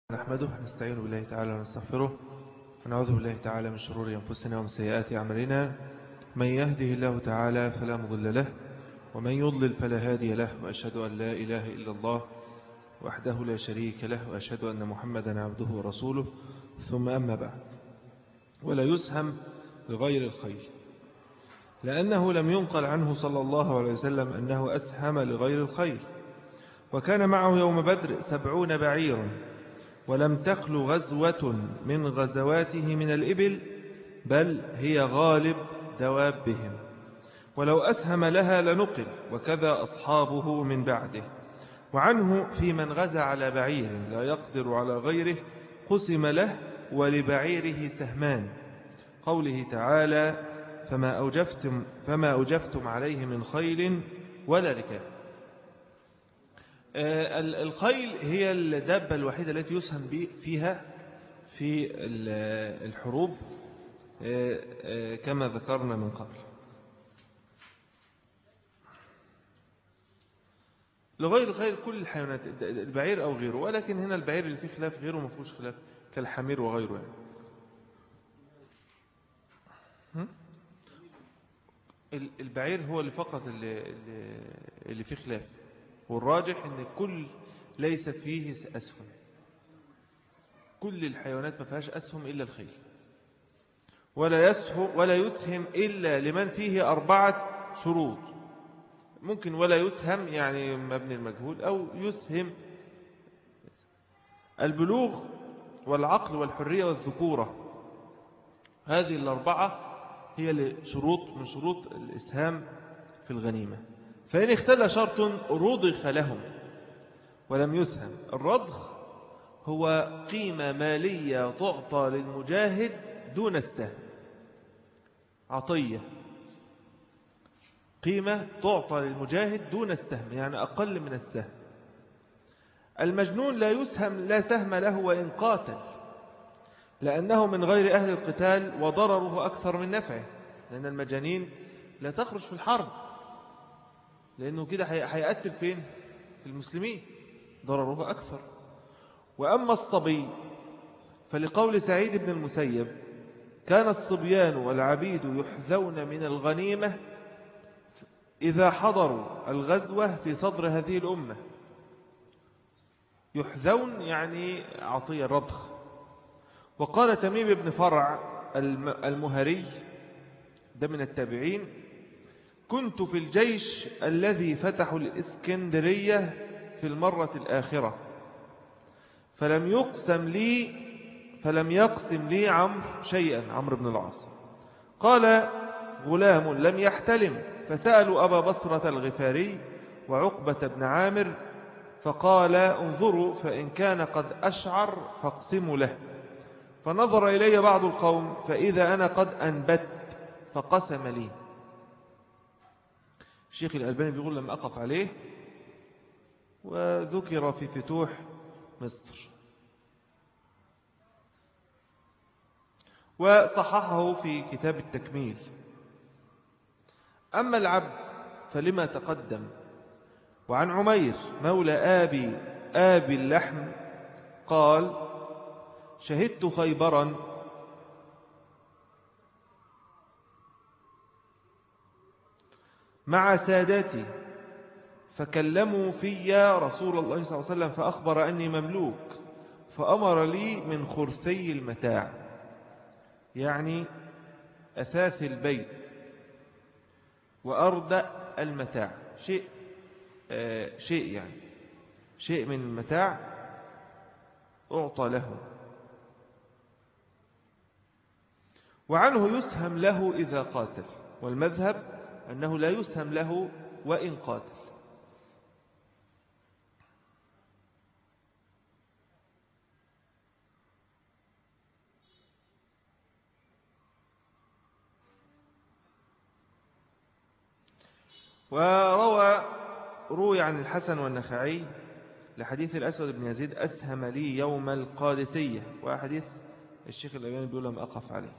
نحمده نستعين بالله تعالى ونستغفره ونعوذ بالله تعالى من شرور أنفسنا ومن سيئات أعمالنا من يهده الله تعالى فلا مضل له ومن يضلل فلا هادي له وأشهد أن لا إله إلا الله وحده لا شريك له وأشهد أن محمدا عبده ورسوله ثم أما بعد ولا يسهم لغير الخير لأنه لم ينقل عنه صلى الله عليه وسلم أنه أسهم لغير الخير وكان معه يوم بدر سبعون بعيرا ولم تخل غزوة من غزواته من الإبل بل هي غالب دوابهم ولو أسهم لها لنقل وكذا أصحابه من بعده وعنه في من غزى على بعير لا يقدر على غيره قسم له ولبعيره سهمان قوله تعالى فما أوجفتم, فما أوجفتم عليه من خيل ولا ركاب الخيل هي الدابة الوحيدة التي يسهم فيها في الحروب كما ذكرنا من قبل لغير الخيل كل الحيوانات البعير أو غيره ولكن هنا البعير اللي فيه خلاف غيره ما فيهوش خلاف كالحمير وغيره يعني. البعير هو اللي فقط اللي, اللي فيه خلاف والراجح ان كل ليس فيه أسهم كل الحيوانات ما فيهاش أسهم إلا الخيل ولا يسهم, ولا يسهم إلا لمن فيه أربعة شروط ممكن ولا يسهم يعني مبني المجهول أو يسهم البلوغ والعقل والحرية والذكورة هذه الأربعة هي شروط من شروط الإسهام في الغنيمة فإن اختل شرط رضخ لهم ولم يسهم الرضخ هو قيمة مالية تعطى للمجاهد دون السهم عطية قيمة تعطى للمجاهد دون السهم يعني أقل من السهم المجنون لا يسهم لا سهم له وإن قاتل لأنه من غير أهل القتال وضرره أكثر من نفعه لأن المجانين لا تخرج في الحرب لأنه كده هيقتل فين في المسلمين ضرره أكثر وأما الصبي فلقول سعيد بن المسيب كان الصبيان والعبيد يحذون من الغنيمة إذا حضروا الغزوة في صدر هذه الأمة يحذون يعني عطية رضخ وقال تميم بن فرع المهري ده من التابعين كنت في الجيش الذي فتحوا الإسكندرية في المرة الآخرة فلم يقسم لي فلم يقسم لي عمرو شيئا عمرو بن العاص قال غلام لم يحتلم فسألوا أبا بصرة الغفاري وعقبة بن عامر فقال انظروا فإن كان قد أشعر فاقسموا له فنظر إلي بعض القوم فإذا أنا قد أنبت فقسم لي الشيخ الألباني بيقول لما أقف عليه وذكر في فتوح مصر وصححه في كتاب التكميل أما العبد فلما تقدم وعن عمير مولى آبي آبي اللحم قال شهدت خيبرا مع ساداتي فكلموا في رسول الله صلى الله عليه وسلم فأخبر أني مملوك فأمر لي من خرثي المتاع يعني أثاث البيت وأردأ المتاع شيء آه شيء يعني شيء من المتاع أعطى له وعنه يسهم له إذا قاتل والمذهب أنه لا يسهم له وإن قاتل وروى روي عن الحسن والنخعي لحديث الأسود بن يزيد أسهم لي يوم القادسية وحديث الشيخ الأباني بيقول لم أقف عليه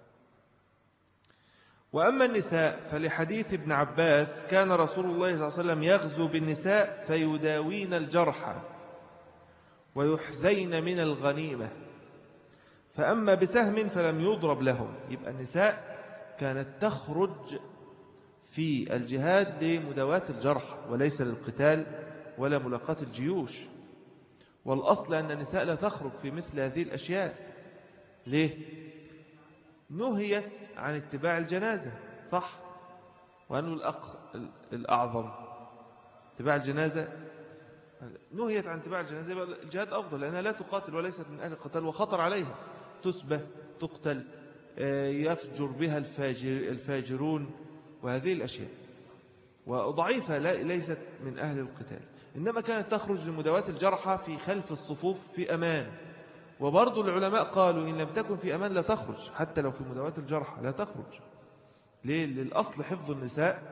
وأما النساء فلحديث ابن عباس كان رسول الله صلى الله عليه وسلم يغزو بالنساء فيداوين الجرحى ويحزين من الغنيمة فأما بسهم فلم يضرب لهم يبقى النساء كانت تخرج في الجهاد لمداواة الجرح وليس للقتال ولا ملاقاة الجيوش والأصل أن النساء لا تخرج في مثل هذه الأشياء ليه؟ نهيت عن اتباع الجنازة صح وأنه الأق... الأعظم اتباع الجنازة نهيت عن اتباع الجنازة الجهاد أفضل لأنها لا تقاتل وليست من أهل القتال وخطر عليها تسبة تقتل آه، يفجر بها الفاجر الفاجرون وهذه الأشياء وضعيفة ليست من أهل القتال إنما كانت تخرج لمداواة الجرحى في خلف الصفوف في أمان وبرضو العلماء قالوا إن لم تكن في أمان لا تخرج حتى لو في مداواة الجرحى لا تخرج ليه؟ للأصل حفظ النساء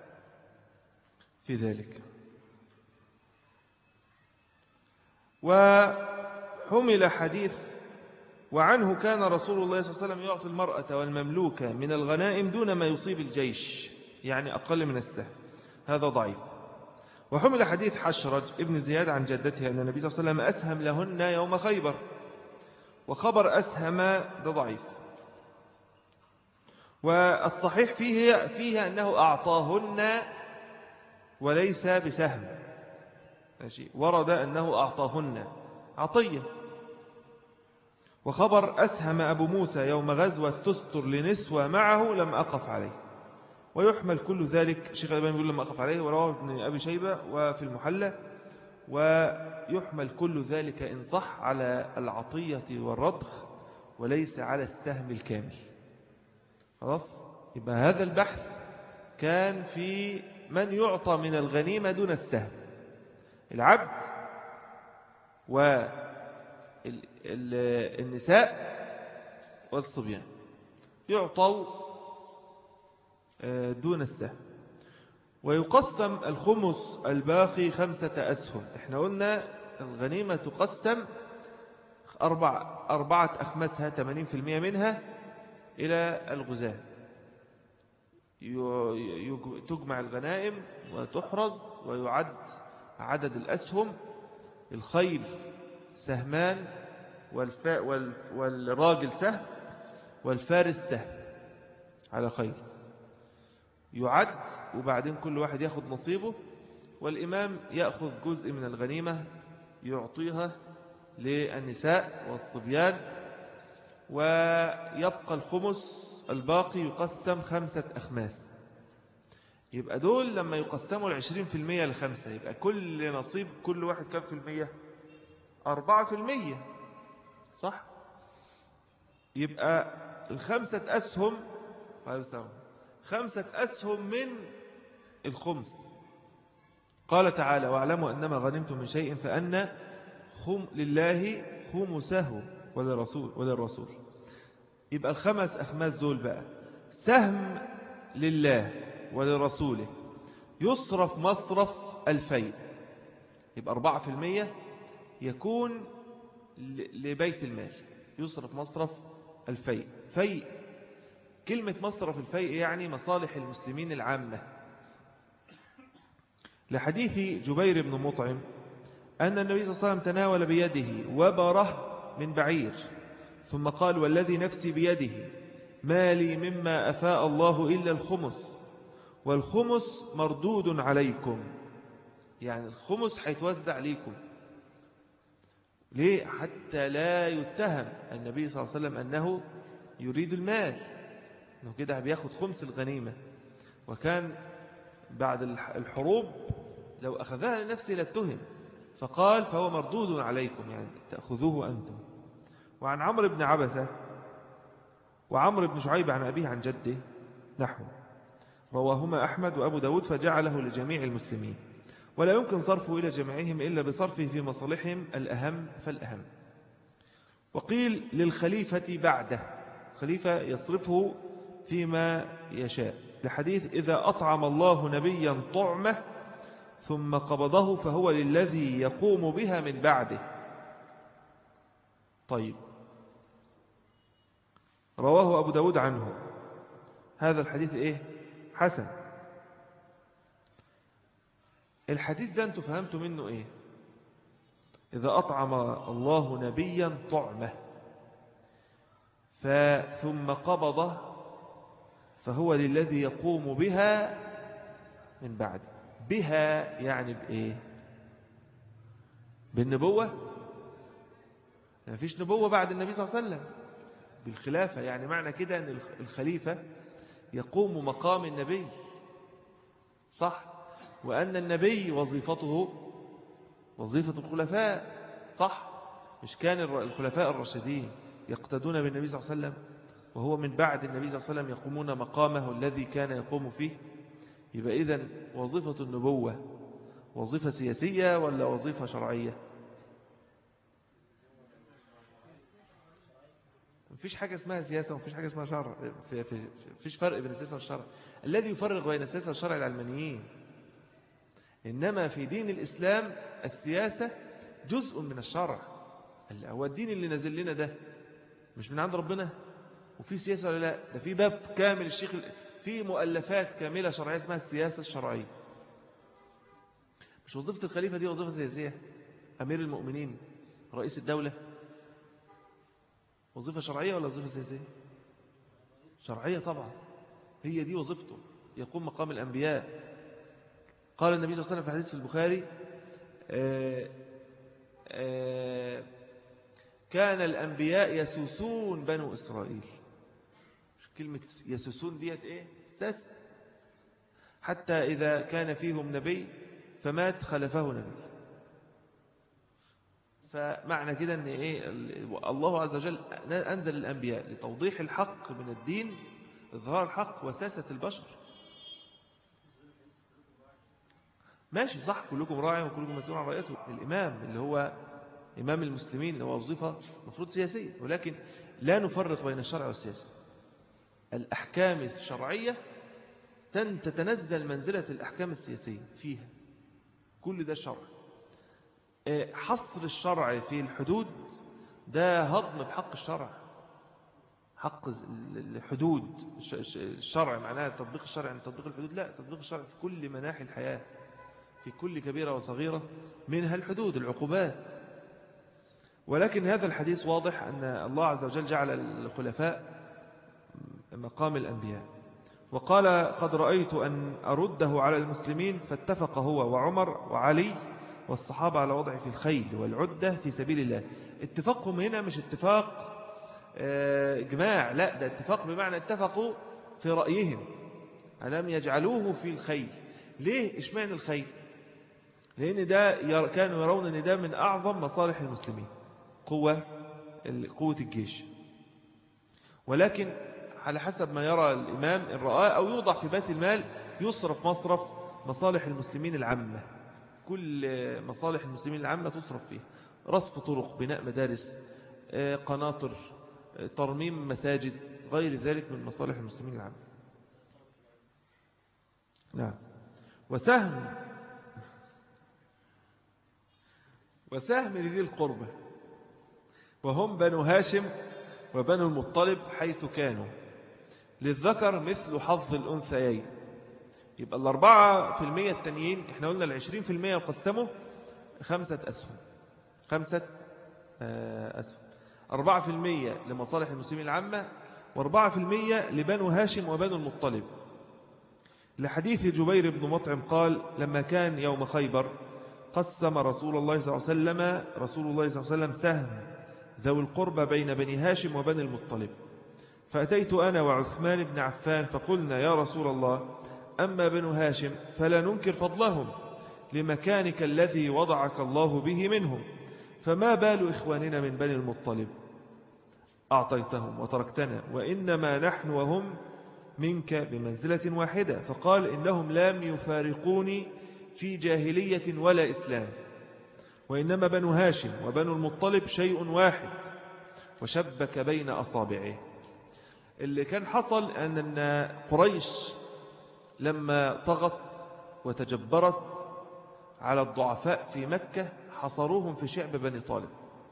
في ذلك وحمل حديث وعنه كان رسول الله صلى الله عليه وسلم يعطي المرأة والمملوكة من الغنائم دون ما يصيب الجيش يعني أقل من السهم هذا ضعيف وحمل حديث حشرج ابن زياد عن جدته أن النبي صلى الله عليه وسلم أسهم لهن يوم خيبر وخبر أسهم ده ضعيف والصحيح فيه, فيه أنه أعطاهن وليس بسهم ماشي ورد أنه أعطاهن عطية وخبر أسهم أبو موسى يوم غزوة تستر لنسوة معه لم أقف عليه ويحمل كل ذلك شيخ الألباني يقول لما أقف عليه ورواه ابن أبي شيبة وفي المحلة ويحمل كل ذلك إن صح على العطية والرضخ وليس على السهم الكامل خلاص يبقى هذا البحث كان في من يعطى من الغنيمة دون السهم العبد والنساء والصبيان يعطوا آه، دون السهم ويقسم الخمس الباقي خمسة أسهم احنا قلنا الغنيمة تقسم أربع أربعة أخمسها 80% منها إلى الغزاة تجمع الغنائم وتحرز ويعد عدد الأسهم الخيل سهمان والراجل سهم والفارس سهم على خيل يعد وبعدين كل واحد ياخد نصيبه والإمام يأخذ جزء من الغنيمة يعطيها للنساء والصبيان ويبقى الخمس الباقي يقسم خمسة أخماس يبقى دول لما يقسموا العشرين في المية لخمسة يبقى كل نصيب كل واحد كم في المية أربعة في المية صح يبقى الخمسة أسهم خمسة أسهم من الخمس قال تعالى واعلموا أنما غنمتم من شيء فأن خم لله خمسه وللرسول, وللرسول يبقى الخمس أخماس دول بقى سهم لله ولرسوله يصرف مصرف الفيء يبقى أربعة في المية يكون لبيت المال يصرف مصرف الفيء فيء كلمة مصرف الفيء يعني مصالح المسلمين العامة لحديث جبير بن مطعم أن النبي صلى الله عليه وسلم تناول بيده وبره من بعير ثم قال والذي نفسي بيده ما لي مما أفاء الله إلا الخمس والخمس مردود عليكم يعني الخمس حيتوزع عليكم ليه حتى لا يتهم النبي صلى الله عليه وسلم أنه يريد المال أنه كده بياخد خمس الغنيمة وكان بعد الحروب لو أخذها لنفسه لاتهم فقال فهو مردود عليكم يعني تأخذوه أنتم وعن عمرو بن عبسة وعمرو بن شعيب عن أبيه عن جده نحو رواهما أحمد وأبو داود فجعله لجميع المسلمين ولا يمكن صرفه إلى جميعهم إلا بصرفه في مصالحهم الأهم فالأهم وقيل للخليفة بعده خليفة يصرفه فيما يشاء لحديث إذا أطعم الله نبيا طعمه ثم قبضه فهو للذي يقوم بها من بعده طيب رواه أبو داود عنه هذا الحديث إيه حسن الحديث ده أنتوا فهمتوا منه إيه إذا أطعم الله نبيا طعمه ثم قبضه فهو للذي يقوم بها من بعد بها يعني بإيه بالنبوة ما فيش نبوة بعد النبي صلى الله عليه وسلم بالخلافة يعني معنى كده أن الخليفة يقوم مقام النبي صح وأن النبي وظيفته وظيفة الخلفاء صح مش كان الخلفاء الراشدين يقتدون بالنبي صلى الله عليه وسلم وهو من بعد النبي صلى الله عليه وسلم يقومون مقامه الذي كان يقوم فيه يبقى إذن وظيفة النبوة وظيفة سياسية ولا وظيفة شرعية مفيش حاجة اسمها سياسة ومفيش حاجة اسمها شرع في في فيش فرق بين السياسة والشرع الذي يفرق بين السياسة والشرع العلمانيين إنما في دين الإسلام السياسة جزء من الشرع هو الدين اللي نزل لنا ده مش من عند ربنا وفي سياسة ولا لا ده في باب كامل الشيخ في مؤلفات كاملة شرعية اسمها السياسة الشرعية مش وظيفة الخليفة دي وظيفة سياسية أمير المؤمنين رئيس الدولة وظيفة شرعية ولا وظيفة سياسية شرعية طبعا هي دي وظيفته يقوم مقام الأنبياء قال النبي صلى الله عليه وسلم في حديث في البخاري آآ آآ كان الأنبياء يسوسون بنو إسرائيل كلمة يسوسون ديت إيه ساس حتى إذا كان فيهم نبي فمات خلفه نبي فمعنى كده أن إيه الله عز وجل أنزل الأنبياء لتوضيح الحق من الدين إظهار الحق وساسة البشر ماشي صح كلكم راعي وكلكم مسؤول عن رأيته الإمام اللي هو إمام المسلمين اللي هو وظيفة مفروض سياسية ولكن لا نفرق بين الشرع والسياسة الأحكام الشرعية تتنزل منزلة الأحكام السياسية فيها كل ده الشرع حصر الشرع في الحدود ده هضم بحق الشرع حق الحدود الشرع معناها تطبيق الشرع يعني تطبيق الحدود لا تطبيق الشرع في كل مناحي الحياة في كل كبيرة وصغيرة منها الحدود العقوبات ولكن هذا الحديث واضح أن الله عز وجل جعل الخلفاء مقام الأنبياء وقال قد رأيت أن أرده على المسلمين فاتفق هو وعمر وعلي والصحابة على وضع في الخيل والعدة في سبيل الله اتفاقهم هنا مش اتفاق إجماع لا ده اتفاق بمعنى اتفقوا في رأيهم ألم يجعلوه في الخيل ليه اشمعنى الخيل لأن ده كانوا يرون أن ده من أعظم مصالح المسلمين قوة قوة الجيش ولكن على حسب ما يرى الإمام إن رآه أو يوضع في بيت المال يصرف مصرف مصالح المسلمين العامة كل مصالح المسلمين العامة تصرف فيه رصف طرق بناء مدارس قناطر ترميم مساجد غير ذلك من مصالح المسلمين العامة نعم وسهم وسهم لذي القربة وهم بنو هاشم وبنو المطلب حيث كانوا للذكر مثل حظ الأنثيين يبقى الأربعة في المية التانيين احنا قلنا العشرين في المية يقسموا خمسة أسهم خمسة أسهم أربعة في المية لمصالح المسلمين العامة وأربعة في المية لبنو هاشم وبنو المطلب لحديث جبير بن مطعم قال لما كان يوم خيبر قسم رسول الله صلى الله عليه وسلم رسول الله صلى الله عليه وسلم سهم ذوي القربى بين بني هاشم وبني المطلب فأتيت أنا وعثمان بن عفان فقلنا يا رسول الله أما بنو هاشم فلا ننكر فضلهم لمكانك الذي وضعك الله به منهم فما بال إخواننا من بني المطلب أعطيتهم وتركتنا وإنما نحن وهم منك بمنزلة واحدة فقال إنهم لم يفارقوني في جاهلية ولا إسلام وإنما بنو هاشم وبنو المطلب شيء واحد وشبك بين أصابعه اللي كان حصل أن قريش لما طغت وتجبرت على الضعفاء في مكة حصروهم في شعب بني طالب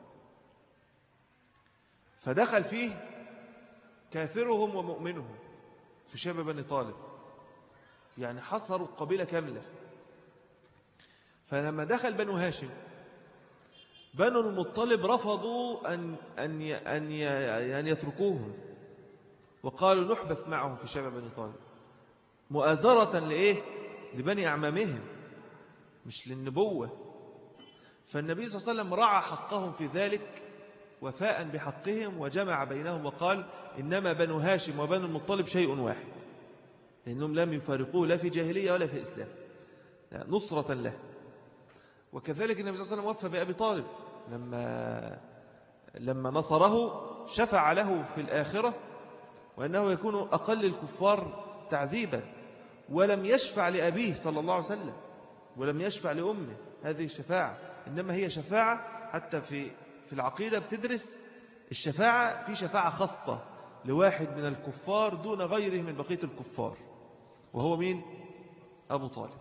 فدخل فيه كافرهم ومؤمنهم في شعب بني طالب يعني حصروا القبيلة كاملة فلما دخل بنو هاشم بنو المطلب رفضوا أن, أن, أن, أن يتركوهم وقالوا نحبس معهم في شباب بني طالب مؤازرة لإيه لبني أعمامهم مش للنبوة فالنبي صلى الله عليه وسلم رعى حقهم في ذلك وفاء بحقهم وجمع بينهم وقال إنما بنو هاشم وبنو المطلب شيء واحد لأنهم لم يفارقوه لا في جاهلية ولا في إسلام نصرة له وكذلك النبي صلى الله عليه وسلم وفى بأبي طالب لما لما نصره شفع له في الآخرة وأنه يكون أقل الكفار تعذيبا ولم يشفع لأبيه صلى الله عليه وسلم ولم يشفع لأمه هذه الشفاعة إنما هي شفاعة حتى في في العقيدة بتدرس الشفاعة في شفاعة خاصة لواحد من الكفار دون غيره من بقية الكفار وهو مين أبو طالب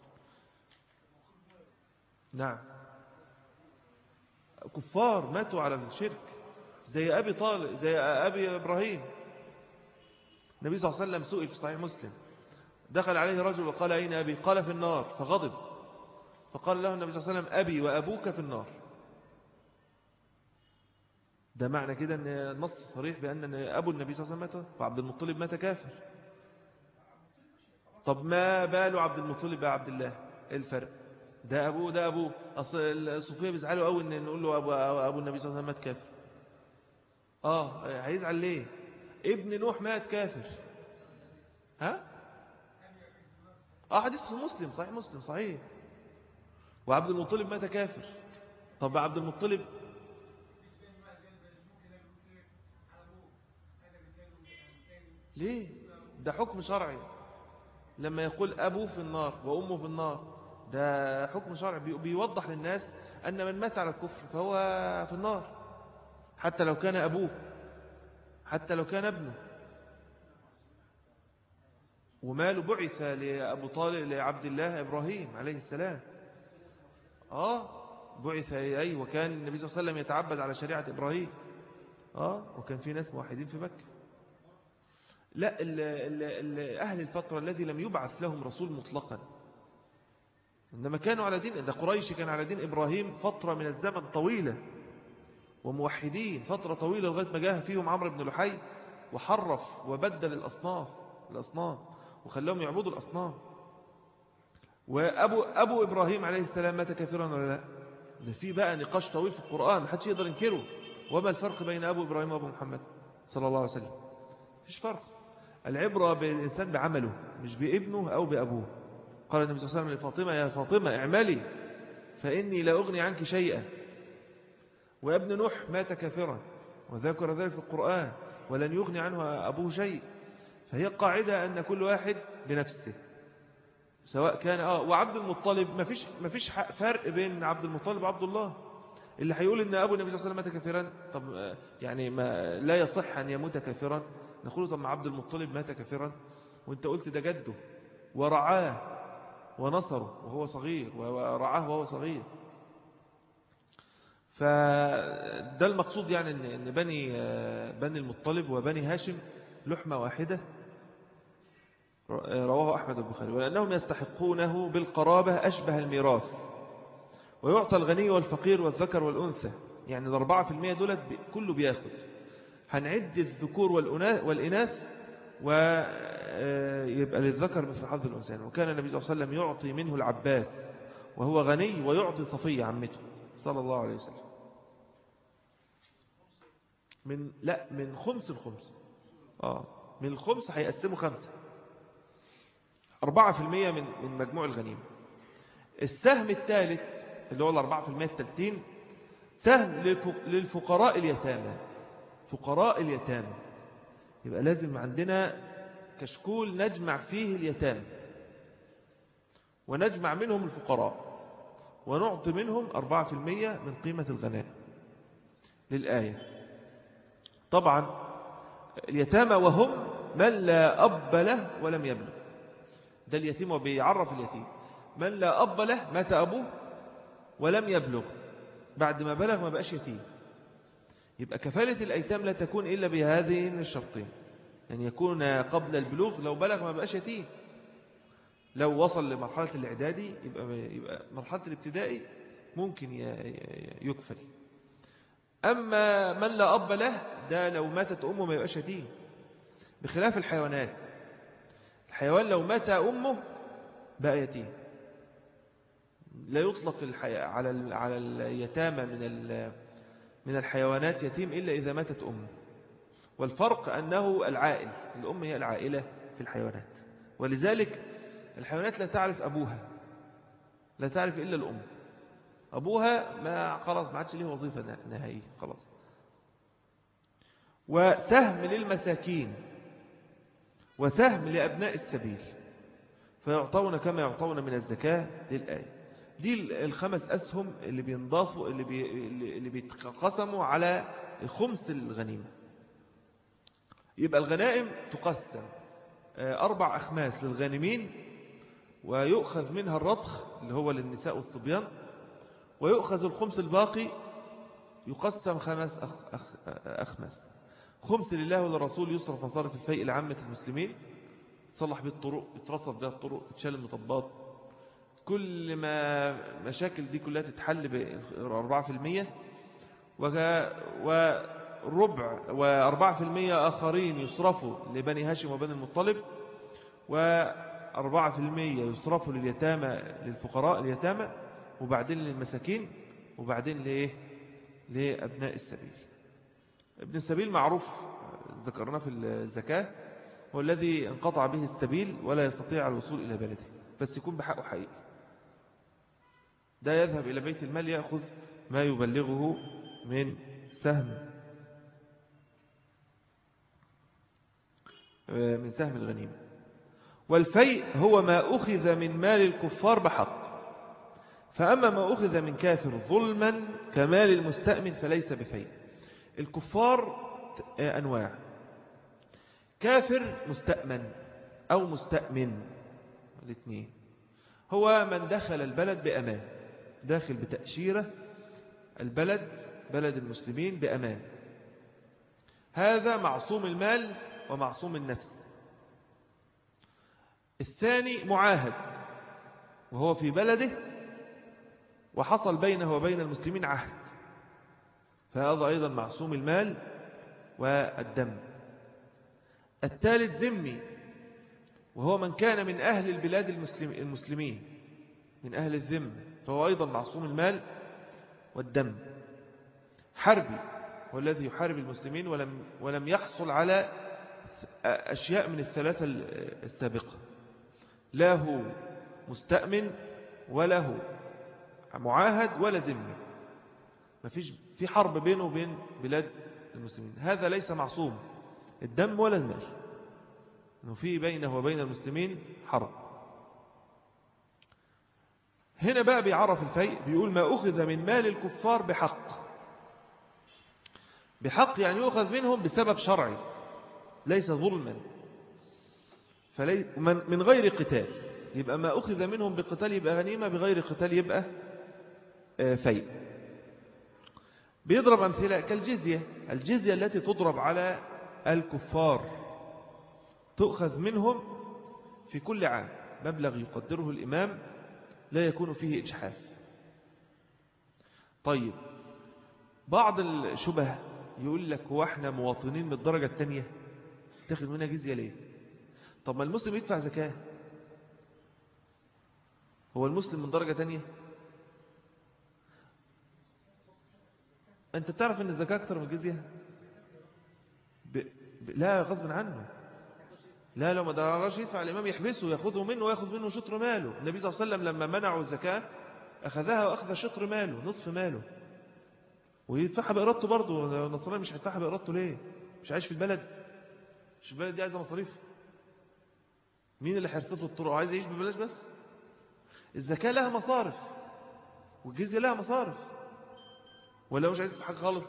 نعم كفار ماتوا على الشرك زي أبي طالب زي أبي إبراهيم النبي صلى الله عليه وسلم سئل في صحيح مسلم دخل عليه رجل وقال أين أبي قال في النار فغضب فقال له النبي صلى الله عليه وسلم أبي وأبوك في النار ده معنى كده أن النص صريح بأن أبو النبي صلى الله عليه وسلم مات وعبد المطلب مات كافر طب ما باله عبد المطلب يا عبد الله ايه الفرق ده أبوه ده أبوه أصل الصوفية بيزعلوا قوي إن نقول له أبو, أبو النبي صلى الله عليه وسلم مات كافر آه هيزعل ليه ابن نوح مات كافر ها اه حديث في مسلم صحيح مسلم صحيح وعبد المطلب مات كافر طب عبد المطلب ليه ده حكم شرعي لما يقول أبوه في النار وأمه في النار ده حكم شرعي بيوضح للناس أن من مات على الكفر فهو في النار حتى لو كان أبوه حتى لو كان ابنه وماله بعث لأبو طالب لعبد الله إبراهيم عليه السلام آه بعث أي وكان النبي صلى الله عليه وسلم يتعبد على شريعة إبراهيم آه وكان في ناس موحدين في مكة لا ال ال ال أهل الفترة الذي لم يبعث لهم رسول مطلقا إنما كانوا على دين ده قريش كان على دين إبراهيم فترة من الزمن طويلة وموحدين فترة طويلة لغاية ما جاه فيهم عمرو بن لحي وحرف وبدل الأصناف الأصنام وخلاهم يعبدوا الأصنام وأبو أبو إبراهيم عليه السلام مات كافرا ولا لا ده في بقى نقاش طويل في القرآن محدش يقدر ينكره وما الفرق بين أبو إبراهيم وأبو محمد صلى الله عليه وسلم فيش فرق العبرة بالإنسان بعمله مش بابنه أو بأبوه قال النبي صلى الله عليه وسلم لفاطمة يا فاطمة اعملي فإني لا أغني عنك شيئا وابن نوح مات كافرا وذكر ذلك في القرآن ولن يغني عنه أبوه شيء فهي قاعدة أن كل واحد بنفسه سواء كان آه وعبد المطلب ما فيش ما فيش فرق بين عبد المطلب وعبد الله اللي هيقول ان ابو النبي صلى الله عليه وسلم مات كافرا طب يعني ما لا يصح ان يموت كافرا نقول طب ما عبد المطلب مات كافرا وانت قلت ده جده ورعاه ونصره وهو صغير ورعاه وهو صغير فده المقصود يعني ان بني بني المطلب وبني هاشم لحمة واحدة رواه أحمد البخاري ولأنهم يستحقونه بالقرابة أشبه الميراث ويعطى الغني والفقير والذكر والأنثى يعني الأربعة في المية دولت كله بياخد هنعد الذكور والإناث ويبقى للذكر مثل حظ الأنسان وكان النبي صلى الله عليه وسلم يعطي منه العباس وهو غني ويعطي صفية عمته صلى الله عليه وسلم من لا من خمس الخمس آه من الخمس هيقسموا خمسة أربعة في المية من من مجموع الغنيمة السهم الثالث اللي هو الأربعة في المية الثالثين سهم للفقراء اليتامى فقراء اليتامى يبقى لازم عندنا كشكول نجمع فيه اليتامى ونجمع منهم الفقراء ونعطي منهم أربعة في المية من قيمة الغناء للآية طبعا اليتامى وهم من لا أب له ولم يبلغ ده اليتيم وبيعرف اليتيم من لا أب له مات أبوه ولم يبلغ بعد ما بلغ ما بقاش يتيم يبقى كفالة الأيتام لا تكون إلا بهذين الشرطين يعني يكون قبل البلوغ لو بلغ ما بقاش يتيم لو وصل لمرحلة الإعدادي يبقى, يبقى مرحلة الابتدائي ممكن يكفل أما من لا أب له ده لو ماتت أمه ما يبقاش يتيم بخلاف الحيوانات الحيوان لو مات أمه بقى يتيم لا يطلق على على اليتامى من من الحيوانات يتيم إلا إذا ماتت أمه والفرق أنه العائل الأم هي العائلة في الحيوانات ولذلك الحيوانات لا تعرف أبوها لا تعرف إلا الأم أبوها ما خلاص ما عادش ليه وظيفة نهائية خلاص وسهم للمساكين وسهم لأبناء السبيل فيعطون كما يعطون من الزكاة للآية دي الخمس أسهم اللي بينضافوا اللي, بي اللي بيتقسموا على خمس الغنيمة يبقى الغنائم تقسم أربع أخماس للغانمين ويؤخذ منها الرضخ اللي هو للنساء والصبيان ويؤخذ الخمس الباقي يقسم خمس أخ أخ أخماس خمس لله وللرسول يصرف مصارف الفيء لعامة المسلمين تصلح به الطرق يترصف بها الطرق تشال المطبات كل ما مشاكل دي كلها تتحل ب 4% وربع و4% آخرين يصرفوا لبني هاشم وبني المطلب و4% يصرفوا لليتامى للفقراء اليتامى وبعدين للمساكين وبعدين لإيه لأبناء السبيل ابن السبيل معروف ذكرنا في الزكاة هو الذي انقطع به السبيل ولا يستطيع الوصول إلى بلده بس يكون بحقه حقيقي ده يذهب إلى بيت المال يأخذ ما يبلغه من سهم من سهم الغنيمة والفيء هو ما أخذ من مال الكفار بحق فأما ما أخذ من كافر ظلما كمال المستأمن فليس بفيء الكفار أنواع كافر مستأمن أو مستأمن الاثنين هو من دخل البلد بأمان داخل بتأشيرة البلد بلد المسلمين بأمان هذا معصوم المال ومعصوم النفس الثاني معاهد وهو في بلده وحصل بينه وبين المسلمين عهد فهذا أيضا معصوم المال والدم الثالث ذمي وهو من كان من أهل البلاد المسلمين من أهل الذم فهو أيضا معصوم المال والدم حربي والذي يحارب المسلمين ولم, ولم يحصل على أشياء من الثلاثة السابقة له مستأمن وله معاهد ولا ذمي ما فيش في حرب بينه وبين بلاد المسلمين هذا ليس معصوم الدم ولا المال انه في بينه وبين المسلمين حرب هنا بقى بيعرف الفيء بيقول ما أخذ من مال الكفار بحق بحق يعني يؤخذ منهم بسبب شرعي ليس ظلما فلي من غير قتال يبقى ما أخذ منهم بقتال يبقى غنيمة بغير قتال يبقى فيء بيضرب أمثلة كالجزية الجزية التي تضرب على الكفار تؤخذ منهم في كل عام مبلغ يقدره الإمام لا يكون فيه إجحاف طيب بعض الشبه يقول لك هو احنا مواطنين من الدرجة الثانية تاخد منها جزية ليه طب ما المسلم يدفع زكاة هو المسلم من درجة تانية انت تعرف ان الزكاة اكتر من الجزية ب... ب... لا غصب عنه لا لو ما درجاش يدفع الإمام يحبسه ويأخذه منه ويأخذ منه شطر ماله النبي صلى الله عليه وسلم لما منعوا الزكاة أخذها وأخذ شطر ماله نصف ماله ويدفعها بإرادته برضه النصراني مش هيدفعها بإرادته ليه مش عايش في البلد مش البلد دي عايزة مصاريف مين اللي هيرصف له الطرق عايز يعيش ببلاش بس الزكاة لها مصارف والجزية لها مصارف ولا مش عايز حاجة خالص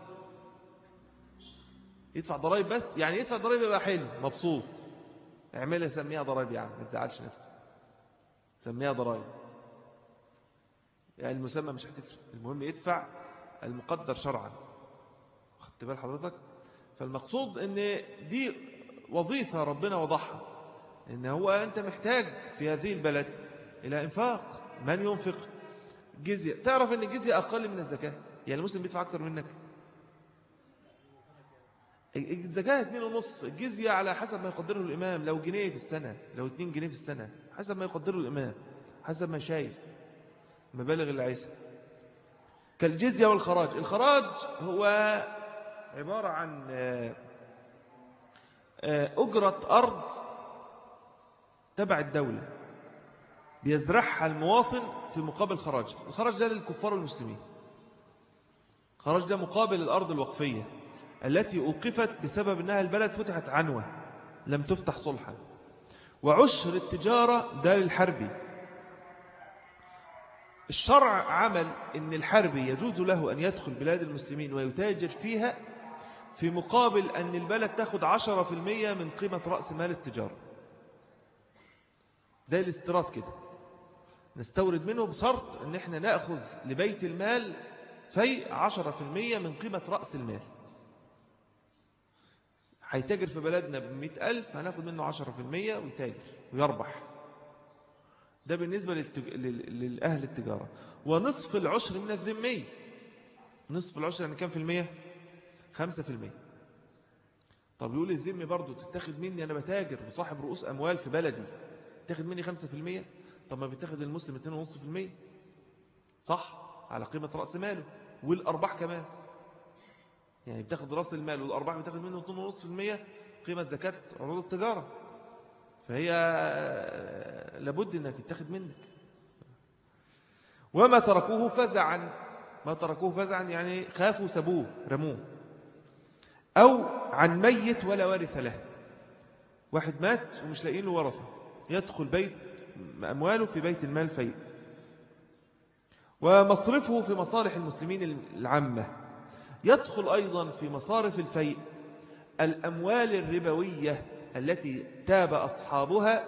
يدفع ضرائب بس يعني يدفع ضرائب يبقى حلو مبسوط اعملها سميها ضرائب يا عم ما تزعلش نفسك سميها ضرائب يعني المسمى مش هتفرق المهم يدفع المقدر شرعا خدت بال حضرتك فالمقصود ان دي وظيفة ربنا وضعها ان هو انت محتاج في هذه البلد الى انفاق من ينفق جزية تعرف ان الجزية اقل من الزكاة يعني المسلم بيدفع اكتر منك الزكاة اتنين ونص الجزية على حسب ما يقدره الامام لو جنيه في السنة لو اتنين جنيه في السنة حسب ما يقدره الامام حسب ما شايف مبالغ اللي عايزها كالجزية والخراج الخراج هو عبارة عن أجرة أرض تبع الدولة بيزرعها المواطن في مقابل خراج الخراج ده للكفار والمسلمين خراج ده مقابل الأرض الوقفية التي أوقفت بسبب أنها البلد فتحت عنوة لم تفتح صلحا وعشر التجارة ده للحربي الشرع عمل أن الحربي يجوز له أن يدخل بلاد المسلمين ويتاجر فيها في مقابل أن البلد تأخذ عشرة في المية من قيمة رأس مال التجارة زي الاستيراد كده نستورد منه بشرط أن احنا نأخذ لبيت المال في عشرة في المية من قيمة رأس المال هيتاجر في بلدنا بمئة ألف هناخد منه عشرة في المية ويتاجر ويربح ده بالنسبة للتج... للأهل التجارة ونصف العشر من الذمي نصف العشر يعني كام في المية خمسة في المية طب يقول الذمي برضو تتاخد مني أنا بتاجر وصاحب رؤوس أموال في بلدي تاخد مني خمسة في المية طب ما بتاخد المسلم اتنين ونصف في المية صح على قيمة رأس ماله والأرباح كمان يعني بتاخد رأس المال والأرباح بتاخد منه اتنين ونصف في المية قيمة زكاة عروض التجارة فهي لابد أنها تتاخد منك وما تركوه فزعا ما تركوه فزعا يعني خافوا سبوه رموه أو عن ميت ولا وارث له واحد مات ومش لاقين له ورثة يدخل بيت أمواله في بيت المال فيء ومصرفه في مصالح المسلمين العامة يدخل أيضا في مصارف الفيء الأموال الربوية التي تاب أصحابها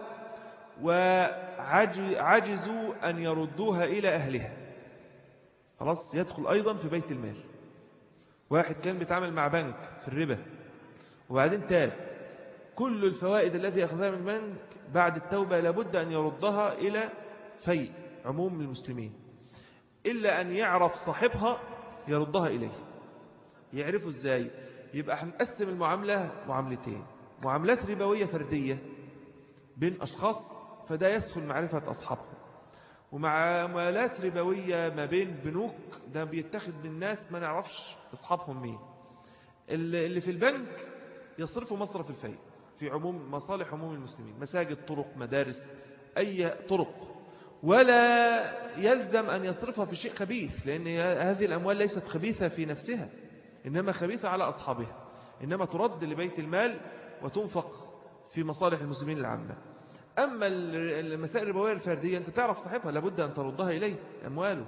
وعجزوا أن يردوها إلى أهلها خلاص يدخل أيضا في بيت المال واحد كان بيتعامل مع بنك في الربا وبعدين تاب كل الفوائد التي أخذها من البنك بعد التوبة لابد أن يردها إلى في عموم المسلمين إلا أن يعرف صاحبها يردها إليه يعرفوا إزاي يبقى هنقسم المعاملة معاملتين معاملات ربوية فردية بين أشخاص فده يسهل معرفة أصحابهم ومعاملات ربوية ما بين بنوك ده بيتخذ من ناس ما نعرفش أصحابهم مين اللي في البنك يصرفوا مصرف الفيء في عموم مصالح عموم المسلمين مساجد طرق مدارس أي طرق ولا يلزم أن يصرفها في شيء خبيث لأن هذه الأموال ليست خبيثة في نفسها إنما خبيثة على أصحابها إنما ترد لبيت المال وتنفق في مصالح المسلمين العامة أما المسائل الربوية الفردية أنت تعرف صاحبها لابد أن تردها إليه أمواله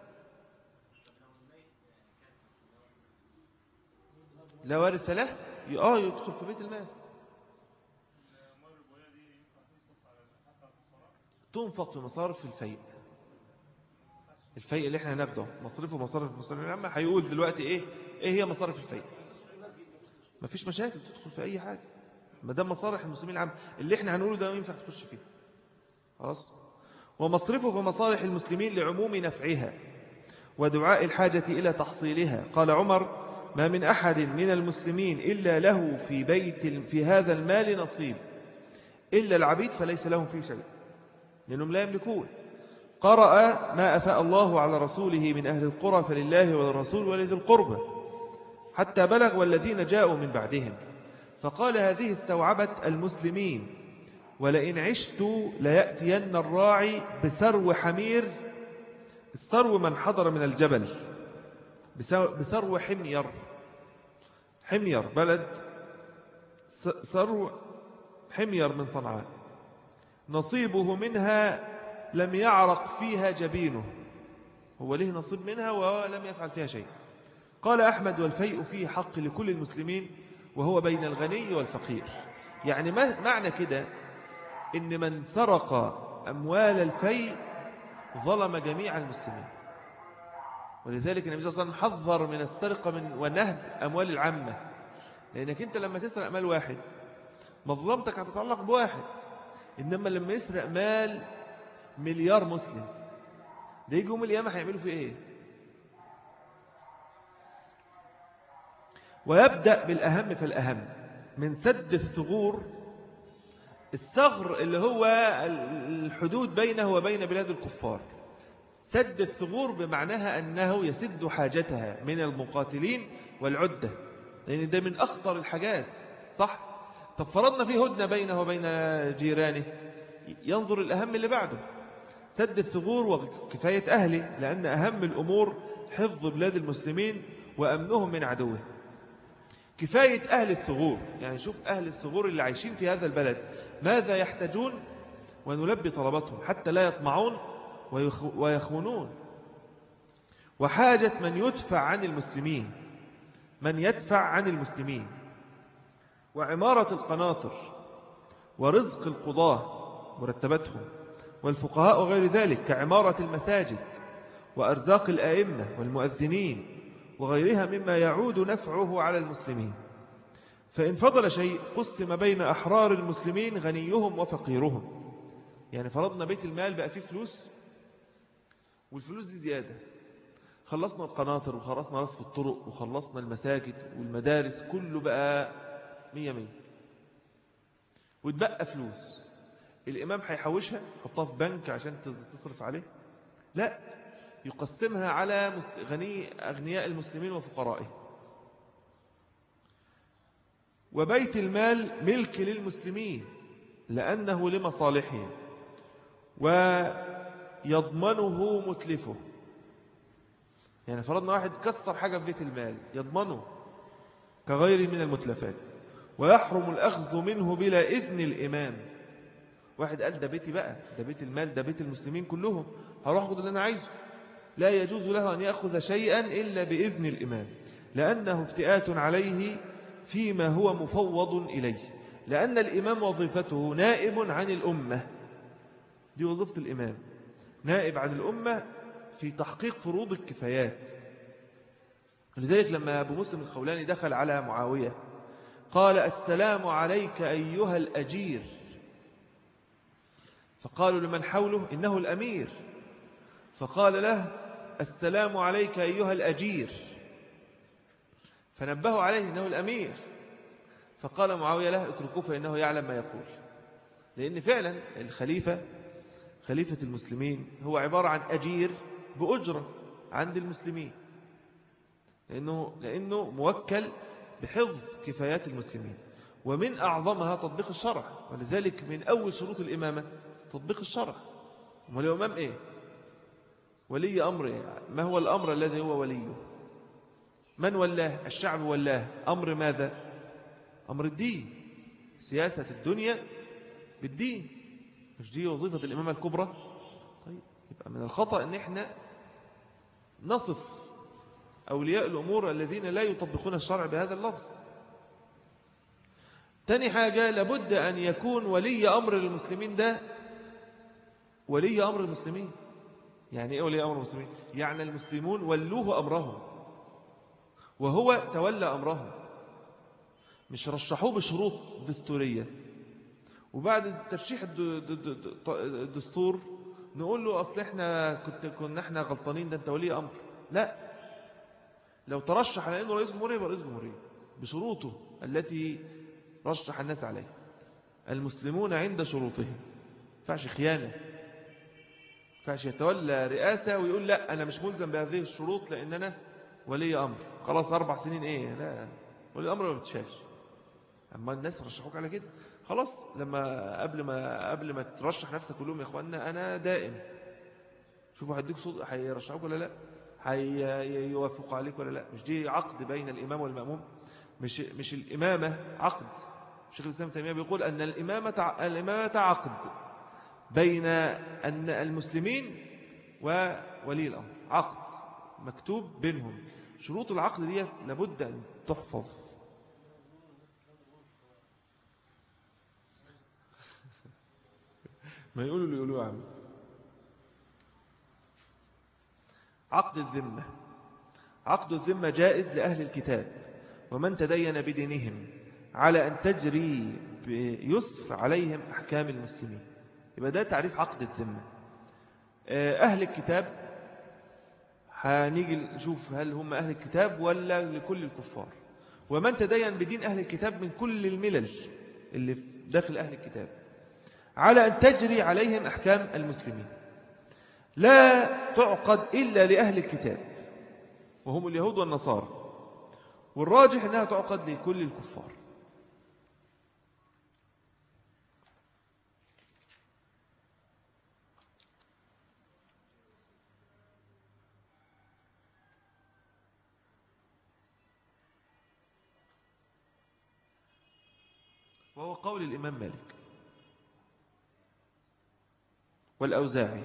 لا وارث له آه يدخل في بيت المال تنفق في مصارف الفيء الفيء اللي احنا هناخده مصرفه مصارف المسلمين العامة هيقول دلوقتي ايه ايه هي مصارف الفيء مفيش مشاكل تدخل في اي حاجة ما دام مصالح المسلمين العامة اللي احنا هنقوله ده ينفع تخش فيه خلاص ومصرفه في مصالح المسلمين لعموم نفعها ودعاء الحاجة إلى تحصيلها قال عمر ما من أحد من المسلمين إلا له في بيت في هذا المال نصيب إلا العبيد فليس لهم فيه شيء لأنهم لا يملكون قرأ ما أفاء الله على رسوله من أهل القرى فلله وللرسول ولذي القربى حتى بلغ والذين جاءوا من بعدهم فقال هذه استوعبت المسلمين ولئن عشت ليأتين الراعي بسرو حمير السرو من حضر من الجبل بسرو حمير حمير بلد سرو حمير من صنعاء نصيبه منها لم يعرق فيها جبينه هو له نصيب منها ولم يفعل فيها شيء قال أحمد والفيء فيه حق لكل المسلمين وهو بين الغني والفقير يعني معنى كده إن من سرق أموال الفيء ظلم جميع المسلمين ولذلك النبي صلى الله عليه وسلم حذر من السرقة من ونهب أموال العامة لأنك أنت لما تسرق مال واحد مظلمتك هتتعلق بواحد إنما لما يسرق مال مليار مسلم ده يجي يوم القيامة هيعملوا فيه ايه ويبدأ بالأهم فالأهم من سد الثغور الثغر اللي هو الحدود بينه وبين بلاد الكفار سد الثغور بمعناها أنه يسد حاجتها من المقاتلين والعدة لأن ده من أخطر الحاجات صح؟ طب فرضنا فيه هدنة بينه وبين جيرانه ينظر الأهم اللي بعده سد الثغور وكفاية أهله لأن أهم الأمور حفظ بلاد المسلمين وأمنهم من عدوه كفاية أهل الثغور يعني شوف أهل الثغور اللي عايشين في هذا البلد ماذا يحتاجون ونلبي طلباتهم حتى لا يطمعون ويخونون وحاجة من يدفع عن المسلمين من يدفع عن المسلمين وعمارة القناطر ورزق القضاة مرتباتهم والفقهاء وغير ذلك كعمارة المساجد وأرزاق الآئمة والمؤذنين وغيرها مما يعود نفعه على المسلمين فإن فضل شيء قسم بين أحرار المسلمين غنيهم وفقيرهم يعني فرضنا بيت المال بقى فيه فلوس والفلوس دي زيادة خلصنا القناطر وخلصنا رصف الطرق وخلصنا المساجد والمدارس كله بقى مية مية وتبقى فلوس الإمام هيحوشها يحطها في بنك عشان تصرف عليه لا يقسمها على غني أغنياء المسلمين وفقرائهم وبيت المال ملك للمسلمين لأنه لمصالحهم ويضمنه متلفه يعني فرضنا واحد كثر حاجة في بيت المال يضمنه كغير من المتلفات ويحرم الأخذ منه بلا إذن الإمام واحد قال ده بيتي بقى ده بيت المال ده بيت المسلمين كلهم هروح أخذ اللي أنا عايزه لا يجوز له أن يأخذ شيئا إلا بإذن الإمام لأنه افتئات عليه فيما هو مفوض إليه لأن الإمام وظيفته نائب عن الأمة دي وظيفة الإمام نائب عن الأمة في تحقيق فروض الكفايات لذلك لما أبو مسلم الخولاني دخل على معاوية قال السلام عليك أيها الأجير فقالوا لمن حوله إنه الأمير فقال له السلام عليك أيها الأجير فنبهوا عليه إنه الأمير فقال معاوية له اتركوه فإنه يعلم ما يقول لأن فعلا الخليفة خليفة المسلمين هو عبارة عن أجير بأجرة عند المسلمين لأنه, لأنه موكل بحفظ كفايات المسلمين ومن أعظمها تطبيق الشرع ولذلك من أول شروط الإمامة تطبيق الشرع والإمام إيه ولي أمر إيه؟ ما هو الأمر الذي هو وليه من ولاه الشعب ولاه أمر ماذا أمر الدين سياسة الدنيا بالدين مش دي وظيفة الإمامة الكبرى طيب يبقى من الخطأ أن احنا نصف أولياء الأمور الذين لا يطبقون الشرع بهذا اللفظ تاني حاجة لابد أن يكون ولي أمر المسلمين ده ولي أمر المسلمين يعني إيه ولي أمر المسلمين يعني المسلمون ولوه أمرهم وهو تولى أمرهم مش رشحوه بشروط دستورية وبعد ترشيح الدستور نقول له أصل إحنا كنت كنا إحنا غلطانين ده أنت ولي أمر لا لو ترشح على أنه رئيس جمهورية يبقى رئيس جمهورية بشروطه التي رشح الناس عليه المسلمون عند شروطهم فعش خيانة فعش يتولى رئاسة ويقول لا أنا مش ملزم بهذه الشروط لأن أنا ولي أمر خلاص أربع سنين إيه لا ولي أمر ما بتشافش أما الناس رشحوك على كده خلاص لما قبل ما قبل ما ترشح نفسك كلهم يا اخوانا انا دائم شوفوا هيديك صوت هيرشحوك ولا لا هيوافقوا عليك ولا لا مش دي عقد بين الامام والماموم مش مش الامامه عقد شيخ الاسلام تيميه بيقول ان الامامه الامامه عقد بين ان المسلمين وولي الامر عقد مكتوب بينهم شروط العقد ديت لابد ان تحفظ ما يقولوا اللي يقولوا عم عقد الذمة عقد الذمة جائز لأهل الكتاب ومن تدين بدينهم على أن تجري بيسر عليهم أحكام المسلمين يبقى ده تعريف عقد الذمة أهل الكتاب هنيجي نشوف هل هم أهل الكتاب ولا لكل الكفار ومن تدين بدين أهل الكتاب من كل الملل اللي داخل أهل الكتاب على أن تجري عليهم أحكام المسلمين لا تعقد إلا لأهل الكتاب وهم اليهود والنصارى والراجح أنها تعقد لكل الكفار وهو قول الإمام مالك والأوزاعي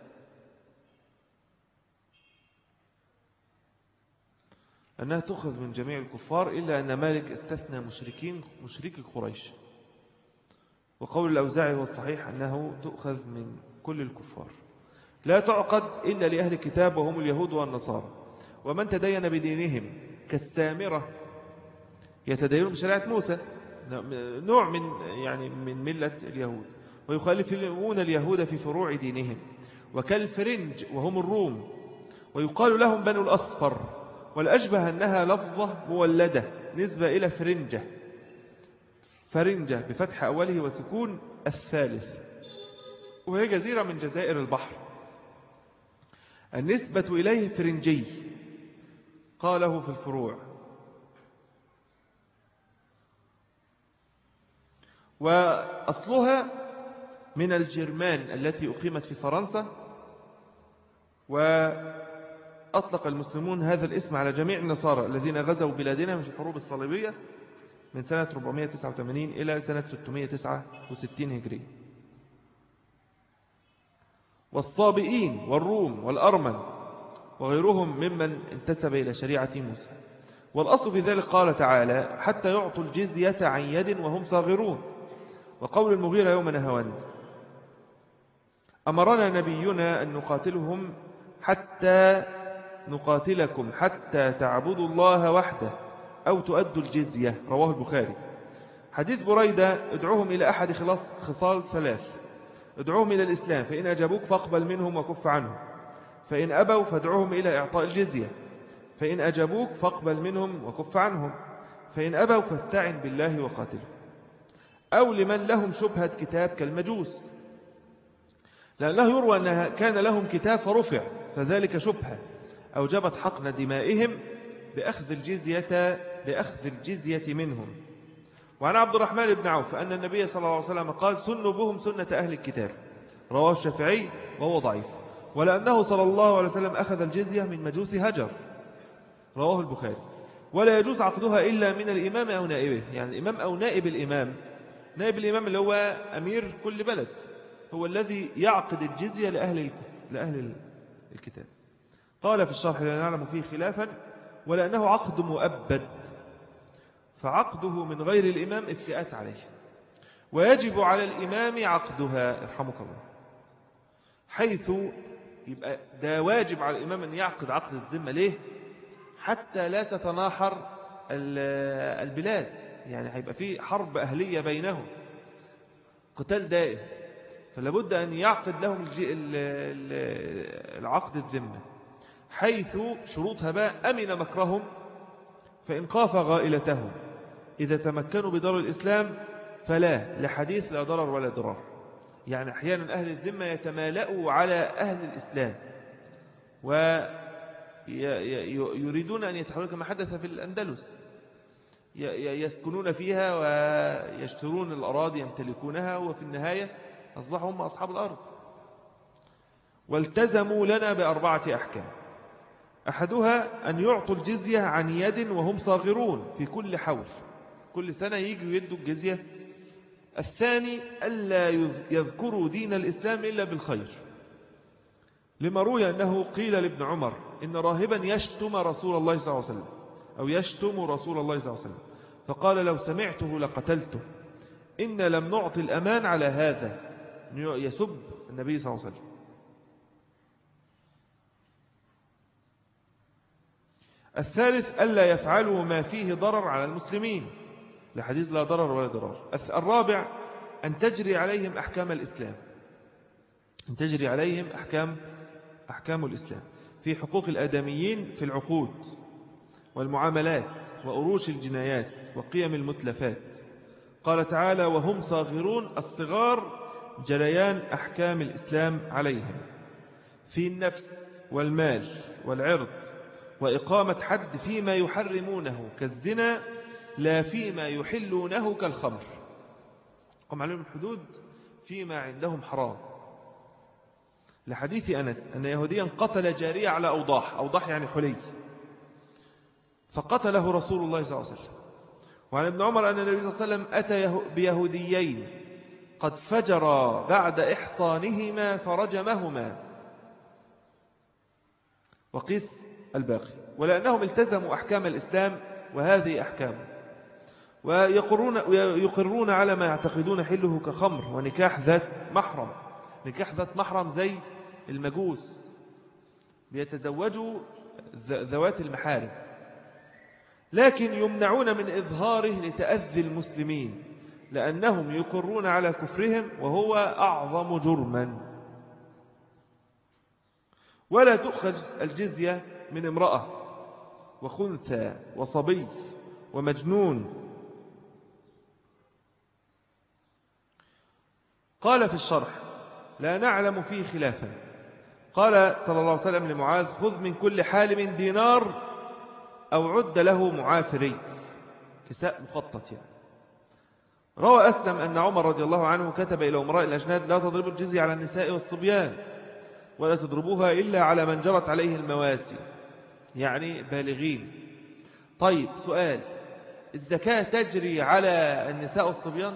أنها تؤخذ من جميع الكفار إلا أن مالك استثنى مشركين مشركي قريش وقول الأوزاعي هو الصحيح أنه تؤخذ من كل الكفار لا تعقد إلا لأهل الكتاب وهم اليهود والنصارى ومن تدين بدينهم كالسامرة يتدين بشريعة موسى نوع من يعني من ملة اليهود ويخالفون اليهود في فروع دينهم وكالفرنج وهم الروم ويقال لهم بنو الأصفر والأشبه أنها لفظة مولدة نسبة إلى فرنجة فرنجة بفتح أوله وسكون الثالث وهي جزيرة من جزائر البحر النسبة إليه فرنجي قاله في الفروع وأصلها من الجرمان التي أقيمت في فرنسا وأطلق المسلمون هذا الاسم على جميع النصارى الذين غزوا بلادنا في الحروب الصليبية من سنة 489 إلى سنة 669 هجري والصابئين والروم والأرمن وغيرهم ممن انتسب إلى شريعة موسى والأصل في ذلك قال تعالى حتى يعطوا الجزية عن يد وهم صاغرون وقول المغيرة يوم نهوان أمرنا نبينا أن نقاتلهم حتى نقاتلكم حتى تعبدوا الله وحده أو تؤدوا الجزية رواه البخاري حديث بريدة ادعوهم إلى أحد خلاص خصال ثلاث ادعوهم إلى الإسلام فإن أجابوك فاقبل منهم وكف عنهم فإن أبوا فادعوهم إلى إعطاء الجزية فإن أجابوك فاقبل منهم وكف عنهم فإن أبوا فاستعن بالله وقاتلهم أو لمن لهم شبهة كتاب كالمجوس لأنه يروى أنها كان لهم كتاب فرفع فذلك شبهة أوجبت حقن دمائهم بأخذ الجزية, بأخذ الجزية منهم وعن عبد الرحمن بن عوف أن النبي صلى الله عليه وسلم قال سنوا بهم سنة أهل الكتاب رواه الشافعي وهو ضعيف ولأنه صلى الله عليه وسلم أخذ الجزية من مجوس هجر رواه البخاري ولا يجوز عقدها إلا من الإمام أو نائبه يعني الإمام أو نائب الإمام نائب الإمام اللي هو أمير كل بلد هو الذي يعقد الجزية لأهل, لأهل الكتاب قال في الشرح لا نعلم فيه خلافا ولأنه عقد مؤبد فعقده من غير الإمام افتئات عليه ويجب على الإمام عقدها ارحمك الله حيث يبقى ده واجب على الإمام أن يعقد عقد الذمة ليه حتى لا تتناحر البلاد يعني هيبقى في حرب أهلية بينهم قتال دائم فلابد أن يعقد لهم العقد الذمة حيث شروطها بقى أمن مكرهم فإن خاف غائلتهم إذا تمكنوا بدار الإسلام فلا لحديث لا ضرر ولا ضرار يعني أحيانا أهل الذمة يتمالأوا على أهل الإسلام ويريدون أن يتحولوا كما حدث في الأندلس يسكنون فيها ويشترون الأراضي يمتلكونها وفي النهاية أصبحوا هم أصحاب الأرض والتزموا لنا بأربعة أحكام أحدها أن يعطوا الجزية عن يد وهم صاغرون في كل حول كل سنة يجوا يدوا الجزية الثاني ألا يذكروا دين الإسلام إلا بالخير لما روي أنه قيل لابن عمر إن راهبا يشتم رسول الله صلى الله عليه وسلم أو يشتم رسول الله صلى الله عليه وسلم فقال لو سمعته لقتلته إن لم نعطي الأمان على هذا يسب النبي صلى الله عليه وسلم الثالث ألا يفعلوا ما فيه ضرر على المسلمين لحديث لا ضرر ولا ضرار الرابع أن تجري عليهم أحكام الإسلام أن تجري عليهم أحكام, أحكام الإسلام في حقوق الآدميين في العقود والمعاملات وأروش الجنايات وقيم المتلفات قال تعالى وهم صاغرون الصغار جريان أحكام الإسلام عليهم في النفس والمال والعرض وإقامة حد فيما يحرمونه كالزنا لا فيما يحلونه كالخمر قم عليهم الحدود فيما عندهم حرام لحديث أنس أن يهوديا قتل جارية على أوضاح أوضاح يعني حلي فقتله رسول الله صلى الله عليه وسلم وعن ابن عمر أن النبي صلى الله عليه وسلم أتى بيهوديين قد فجرا بعد إحصانهما فرجمهما وقيس الباقي ولأنهم التزموا أحكام الإسلام وهذه أحكامه ويقرون, ويقرون على ما يعتقدون حله كخمر ونكاح ذات محرم نكاح ذات محرم زي المجوس بيتزوجوا ذوات المحارم لكن يمنعون من إظهاره لتأذي المسلمين لأنهم يقرون على كفرهم وهو أعظم جرما ولا تؤخذ الجزية من امرأة وخنثى وصبي ومجنون قال في الشرح لا نعلم فيه خلافا قال صلى الله عليه وسلم لمعاذ خذ من كل حالم دينار أو عد له معافري كساء مخطط يعني روى أسلم أن عمر رضي الله عنه كتب إلى أمراء الأجناد لا تضربوا الجزية على النساء والصبيان ولا تضربوها إلا على من جرت عليه المواسي يعني بالغين طيب سؤال الزكاة تجري على النساء والصبيان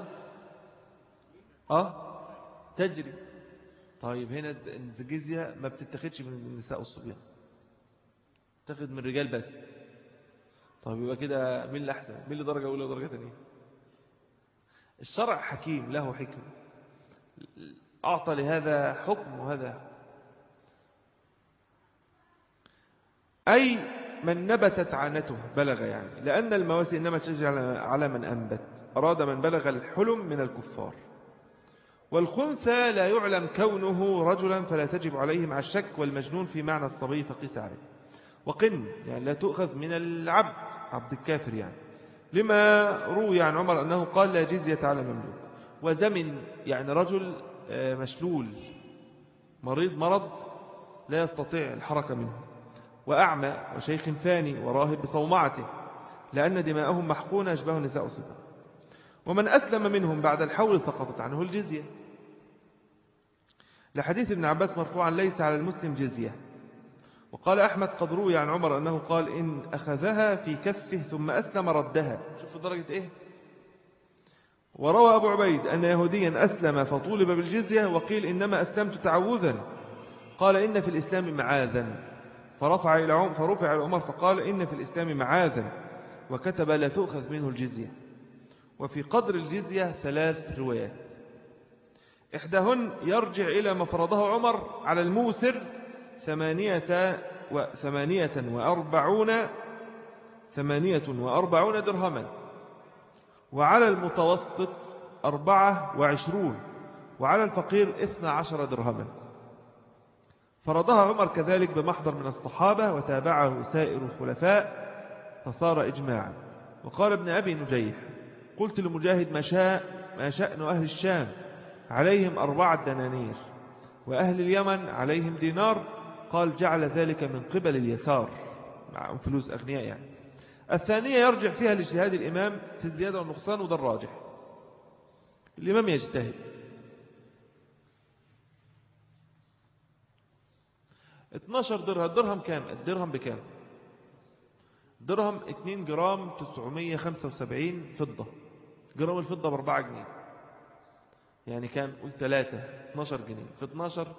أه تجري طيب هنا الجزية ما بتتخذش من النساء والصبيان تاخد من الرجال بس طيب يبقى كده مين اللي أحسن مين اللي درجة أولى ودرجة ثانيه الشرع حكيم له حكم أعطى لهذا حكم وهذا أي من نبتت عانته بلغ يعني لأن المواسي إنما تجري على من أنبت أراد من بلغ الحلم من الكفار والخنثى لا يعلم كونه رجلا فلا تجب عليه مع الشك والمجنون في معنى الصبي فقيس عليه وقن يعني لا تؤخذ من العبد عبد الكافر يعني لما روي عن عمر أنه قال لا جزية على مملوك وزمن يعني رجل آه، مشلول مريض مرض لا يستطيع الحركة منه وأعمى وشيخ فاني وراهب بصومعته لأن دماءهم محقونة أشبه نساء صفة ومن أسلم منهم بعد الحول سقطت عنه الجزية لحديث ابن عباس مرفوعا ليس على المسلم جزية وقال أحمد قد روي عن عمر أنه قال إن أخذها في كفه ثم أسلم ردها شوف درجة إيه وروى أبو عبيد أن يهوديا أسلم فطولب بالجزية وقيل إنما أسلمت تعوذا قال إن في الإسلام معاذا فرفع إلى عمر فرفع إلى عمر فقال إن في الإسلام معاذا وكتب لا تؤخذ منه الجزية وفي قدر الجزية ثلاث روايات إحداهن يرجع إلى ما فرضه عمر على الموسر ثمانية وثمانية وأربعون ثمانية وأربعون درهما وعلى المتوسط أربعة وعشرون وعلى الفقير اثنى عشر درهما فرضها عمر كذلك بمحضر من الصحابة وتابعه سائر الخلفاء فصار إجماعا وقال ابن أبي نجيح قلت لمجاهد ما شاء ما شأن أهل الشام عليهم أربعة دنانير وأهل اليمن عليهم دينار قال جعل ذلك من قبل اليسار مع فلوس أغنياء يعني الثانية يرجع فيها لاجتهاد الإمام في الزيادة والنقصان وده الراجح الإمام يجتهد 12 درهم الدرهم كام الدرهم بكام درهم 2 جرام 975 فضة جرام الفضة ب 4 جنيه يعني كام قول 3 12 جنيه في 12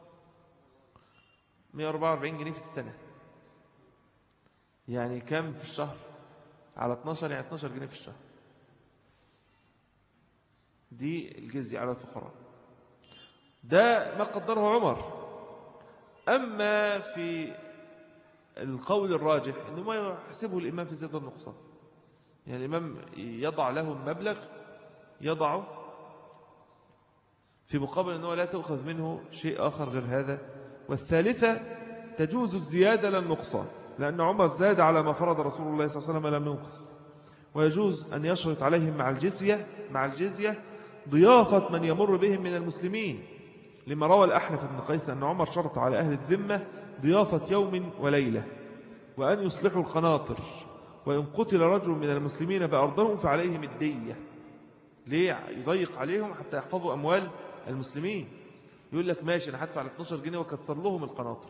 144 جنيه في السنة يعني كم في الشهر على 12 يعني 12 جنيه في الشهر دي الجزية على الفقراء ده ما قدره عمر أما في القول الراجح أنه ما يحسبه الإمام في زيادة النقصان يعني الإمام يضع له مبلغ يضعه في مقابل أنه لا تأخذ منه شيء آخر غير هذا والثالثة تجوز الزيادة للنقصان لأن عمر زاد على ما فرض رسول الله صلى الله عليه وسلم لم ينقص ويجوز أن يشرط عليهم مع الجزية مع الجزية ضيافة من يمر بهم من المسلمين لما روى الأحنف بن قيس أن عمر شرط على أهل الذمة ضيافة يوم وليلة وأن يصلحوا القناطر وإن قتل رجل من المسلمين بأرضهم فعليهم الدية ليه يضيق عليهم حتى يحفظوا أموال المسلمين يقول لك ماشي أنا هدفع 12 جنيه وكسر لهم القناطر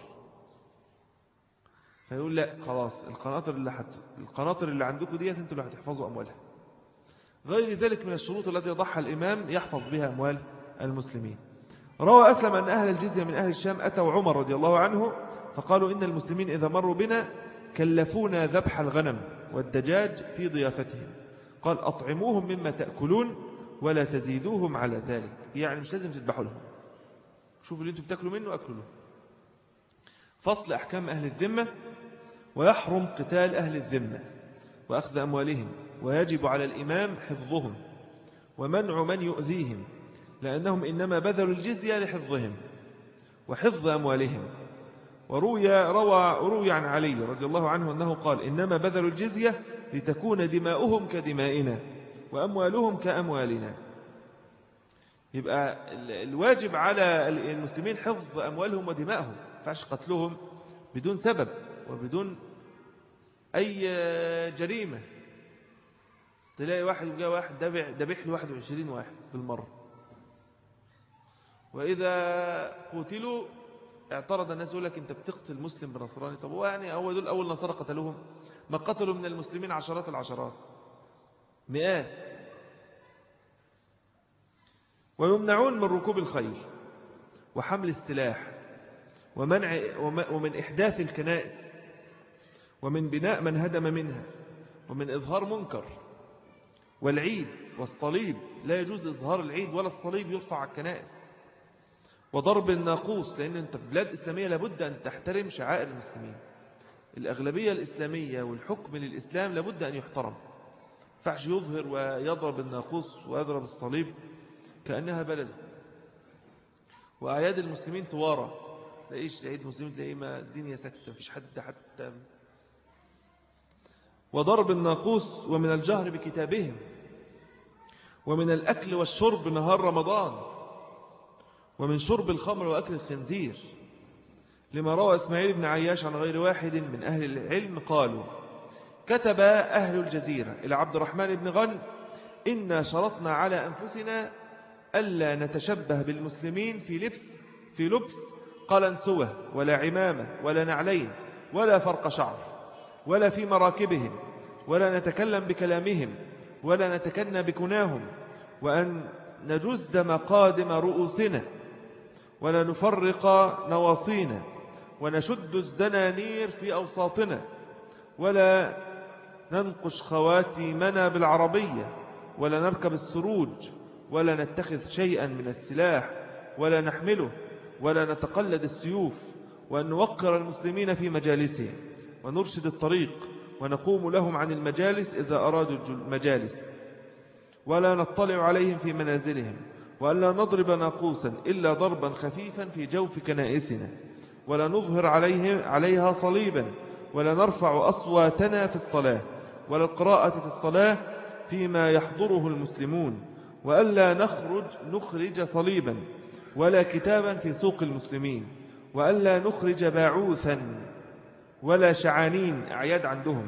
فيقول لا خلاص القناطر اللي حت... القناطر اللي عندكم ديت انتوا اللي هتحفظوا أموالها غير ذلك من الشروط التي يضحى الإمام يحفظ بها أموال المسلمين روى أسلم أن أهل الجزية من أهل الشام أتوا عمر رضي الله عنه فقالوا إن المسلمين إذا مروا بنا كلفونا ذبح الغنم والدجاج في ضيافتهم قال أطعموهم مما تأكلون ولا تزيدوهم على ذلك يعني مش لازم تذبحوا لهم شوفوا اللي انتم بتاكلوا منه أكلوا فصل أحكام أهل الذمة ويحرم قتال أهل الذمة وأخذ أموالهم ويجب على الإمام حفظهم ومنع من يؤذيهم لأنهم إنما بذلوا الجزية لحفظهم وحفظ أموالهم وروي روى روي عن علي رضي الله عنه أنه قال إنما بذلوا الجزية لتكون دماؤهم كدمائنا وأموالهم كأموالنا يبقى الواجب على المسلمين حفظ أموالهم ودمائهم فعش قتلهم بدون سبب وبدون أي جريمة تلاقي واحد جاء واحد دبح له 21 واحد بالمرة وإذا قتلوا اعترض الناس يقول لك انت بتقتل مسلم بنصراني طب هو يعني هو دول أول نصارى قتلوهم ما قتلوا من المسلمين عشرات العشرات مئات ويمنعون من ركوب الخيل وحمل السلاح ومنع ومن إحداث الكنائس ومن بناء من هدم منها ومن إظهار منكر والعيد والصليب لا يجوز إظهار العيد ولا الصليب يرفع على الكنائس وضرب الناقوس لأن أنت في بلاد إسلامية لابد أن تحترم شعائر المسلمين الأغلبية الإسلامية والحكم للإسلام لابد أن يحترم فعش يظهر ويضرب الناقوس ويضرب الصليب كأنها بلد وأعياد المسلمين توارى تلاقيش عيد المسلمين تلاقيه ما الدنيا سكتة مفيش حد حتى وضرب الناقوس ومن الجهر بكتابهم ومن الأكل والشرب نهار رمضان ومن شرب الخمر وأكل الخنزير لما روى إسماعيل بن عياش عن غير واحد من أهل العلم قالوا كتب أهل الجزيرة إلى عبد الرحمن بن غن إنا شرطنا على أنفسنا ألا نتشبه بالمسلمين في لبس في لبس قلنسوة ولا عمامة ولا نعلين ولا فرق شعر ولا في مراكبهم ولا نتكلم بكلامهم ولا نتكنى بكناهم وأن نجز مقادم رؤوسنا ولا نفرق نواصينا ونشد الزنانير في أوساطنا ولا ننقش خواتيمنا بالعربية ولا نركب السروج ولا نتخذ شيئا من السلاح ولا نحمله ولا نتقلد السيوف وأن نوقر المسلمين في مجالسهم ونرشد الطريق ونقوم لهم عن المجالس إذا أرادوا المجالس ولا نطلع عليهم في منازلهم وألا نضرب ناقوسا إلا ضربا خفيفا في جوف كنائسنا ولا نظهر عليه عليها صليبا ولا نرفع أصواتنا في الصلاة ولا القراءة في الصلاة فيما يحضره المسلمون وألا نخرج نخرج صليبا ولا كتابا في سوق المسلمين وألا نخرج باعوثا ولا شعانين أعياد عندهم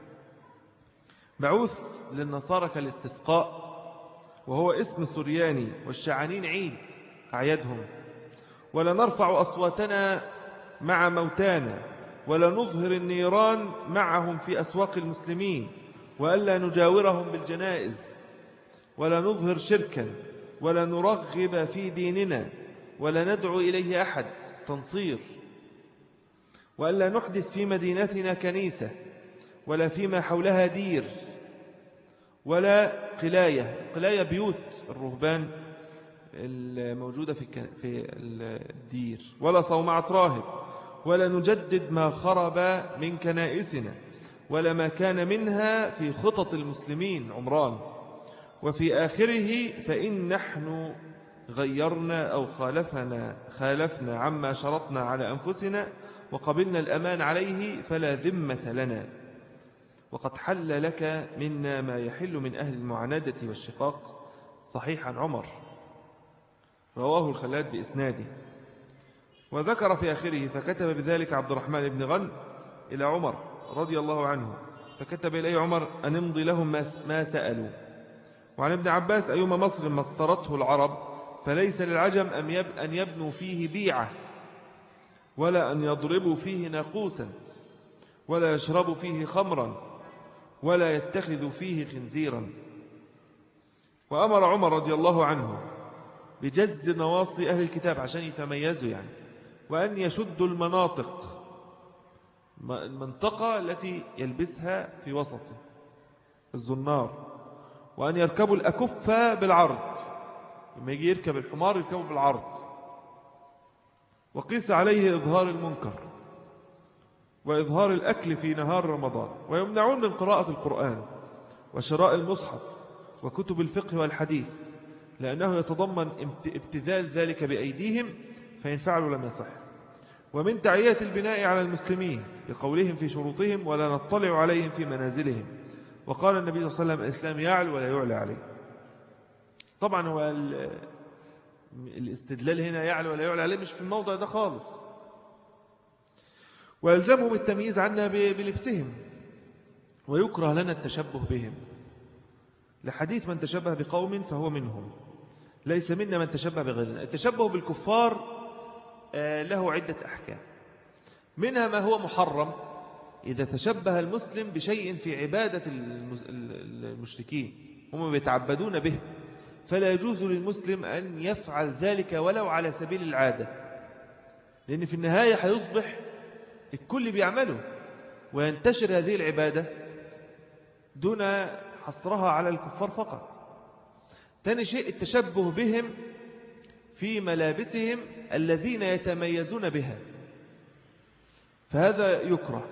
بعوث للنصارى كالاستسقاء وهو اسم سرياني والشعانين عيد أعيادهم ولا نرفع أصواتنا مع موتانا ولا نظهر النيران معهم في أسواق المسلمين وألا نجاورهم بالجنائز ولا نظهر شركا ولا نرغب في ديننا ولا ندعو إليه أحد تنصير وألا نحدث في مدينتنا كنيسة ولا فيما حولها دير ولا قلاية قلاية بيوت الرهبان الموجودة في الدير ولا صومعة راهب ولا نجدد ما خرب من كنائسنا ولا ما كان منها في خطط المسلمين عمران وفي آخره فإن نحن غيرنا أو خالفنا خالفنا عما شرطنا على أنفسنا وقبلنا الأمان عليه فلا ذمة لنا وقد حل لك منا ما يحل من أهل المعاندة والشقاق صحيح عن عمر رواه الخلاد بإسناده وذكر في آخره فكتب بذلك عبد الرحمن بن غن إلى عمر رضي الله عنه فكتب إليه عمر أن امضي لهم ما سألوا وعن ابن عباس أيما مصر مصطرته العرب فليس للعجم أن يبنوا فيه بيعة ولا أن يضربوا فيه ناقوسا ولا يشربوا فيه خمرا ولا يتخذوا فيه خنزيرا وأمر عمر رضي الله عنه بجز نواصي أهل الكتاب عشان يتميزوا يعني وأن يشدوا المناطق المنطقة التي يلبسها في وسطه الزنار وأن يركبوا الأكف بالعرض لما يجي يركب الحمار يركبه بالعرض وقيس عليه إظهار المنكر وإظهار الأكل في نهار رمضان ويمنعون من قراءة القرآن وشراء المصحف وكتب الفقه والحديث لأنه يتضمن ابتذال ذلك بأيديهم فإن فعلوا لم يصح ومن تعية البناء على المسلمين بقولهم في شروطهم ولا نطلع عليهم في منازلهم وقال النبي صلى الله عليه وسلم الإسلام يعلو ولا يعلى عليه طبعا هو الاستدلال هنا يعلو ولا يعلى عليه مش في الموضع ده خالص ويلزمهم التمييز عنا بلبسهم ويكره لنا التشبه بهم لحديث من تشبه بقوم فهو منهم ليس منا من تشبه بغيرنا التشبه بالكفار له عدة أحكام منها ما هو محرم إذا تشبه المسلم بشيء في عبادة المشركين هم بيتعبدون به فلا يجوز للمسلم أن يفعل ذلك ولو على سبيل العادة لأن في النهاية هيصبح الكل بيعمله وينتشر هذه العبادة دون حصرها على الكفار فقط ثاني شيء التشبه بهم في ملابسهم الذين يتميزون بها فهذا يكره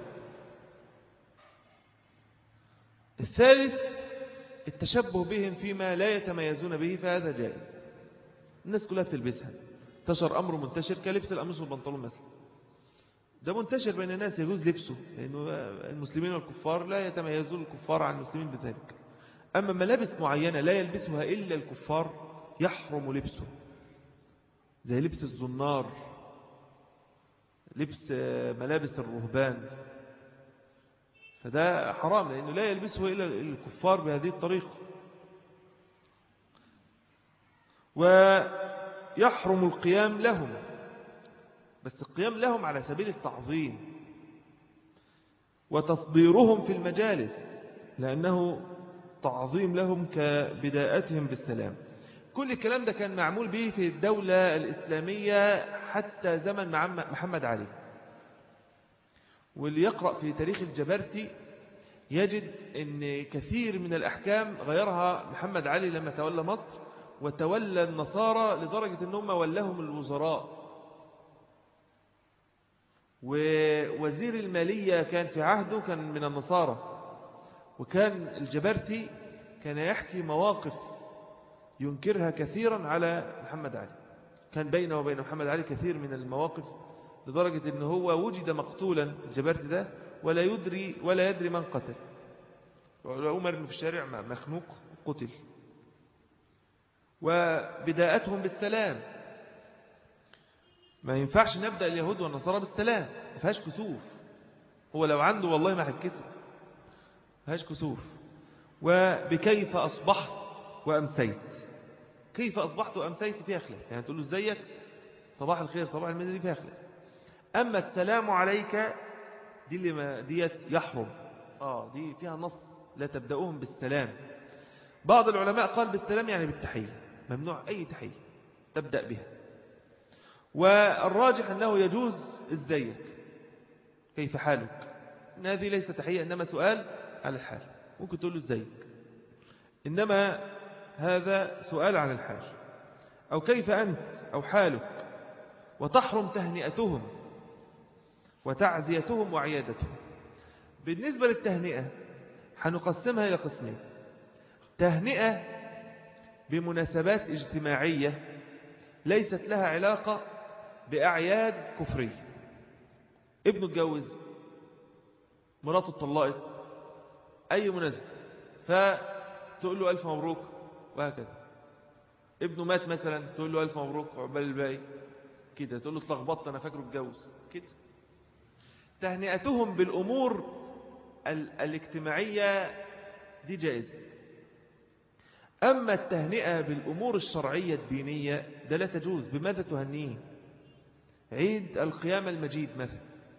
الثالث التشبه بهم فيما لا يتميزون به فهذا جائز الناس كلها بتلبسها انتشر أمر منتشر كلبس القميص والبنطلون مثلا ده منتشر بين الناس يجوز لبسه لأنه المسلمين والكفار لا يتميزون الكفار عن المسلمين بذلك أما ملابس معينة لا يلبسها إلا الكفار يحرم لبسه زي لبس الزنار لبس ملابس الرهبان فده حرام لأنه لا يلبسه إلا الكفار بهذه الطريقة ويحرم القيام لهم بس القيام لهم على سبيل التعظيم وتصديرهم في المجالس لأنه تعظيم لهم كبداءتهم بالسلام كل الكلام ده كان معمول به في الدولة الإسلامية حتى زمن محمد علي واللي يقرأ في تاريخ الجبرتي يجد أن كثير من الأحكام غيرها محمد علي لما تولى مصر وتولى النصارى لدرجة أنهم ولهم الوزراء ووزير المالية كان في عهده كان من النصارى وكان الجبرتي كان يحكي مواقف ينكرها كثيرا على محمد علي كان بينه وبين محمد علي كثير من المواقف لدرجة أنه هو وجد مقتولا الجبرتي ده ولا يدري ولا يدري من قتل عمر في الشارع مخنوق قتل وبداءتهم بالسلام ما ينفعش نبدأ اليهود والنصارى بالسلام ما فيهاش كسوف هو لو عنده والله ما هتكسف ما فيهاش كسوف وبكيف أصبحت وأمسيت كيف أصبحت وأمسيت فيها خلاف يعني تقول له ازيك صباح الخير صباح المدى دي فيها خلاف أما السلام عليك دي اللي ما ديت يحرم آه دي فيها نص لا تبدأوهم بالسلام بعض العلماء قال بالسلام يعني بالتحية ممنوع أي تحية تبدأ بها والراجح أنه يجوز ازيك كيف حالك إن هذه ليس تحية إنما سؤال على الحال ممكن تقول له ازيك إنما هذا سؤال عن الحال أو كيف أنت أو حالك وتحرم تهنئتهم وتعزيتهم وعيادتهم بالنسبة للتهنئة هنقسمها إلى قسمين تهنئة بمناسبات اجتماعية ليست لها علاقة بأعياد كفرية ابنه اتجوز مراته اتطلقت أي مناسبة فتقول له ألف مبروك وهكذا ابنه مات مثلا تقول له ألف مبروك عقبال الباقي كده تقول له اتلخبطت أنا فاكره اتجوز كده تهنئتهم بالأمور الاجتماعية دي جائزة أما التهنئة بالأمور الشرعية الدينية ده لا تجوز بماذا تهنيه عيد القيامة المجيد مثلا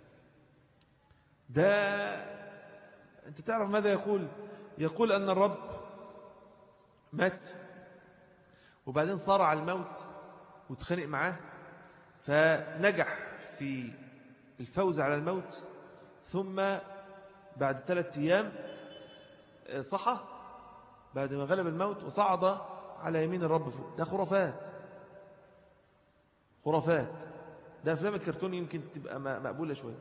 ده أنت تعرف ماذا يقول يقول أن الرب مات وبعدين صار على الموت وتخانق معاه فنجح في الفوز على الموت ثم بعد ثلاثة أيام آه، صحى بعد ما غلب الموت وصعد على يمين الرب فوق ده خرافات خرافات ده أفلام الكرتون يمكن تبقى مقبولة شوية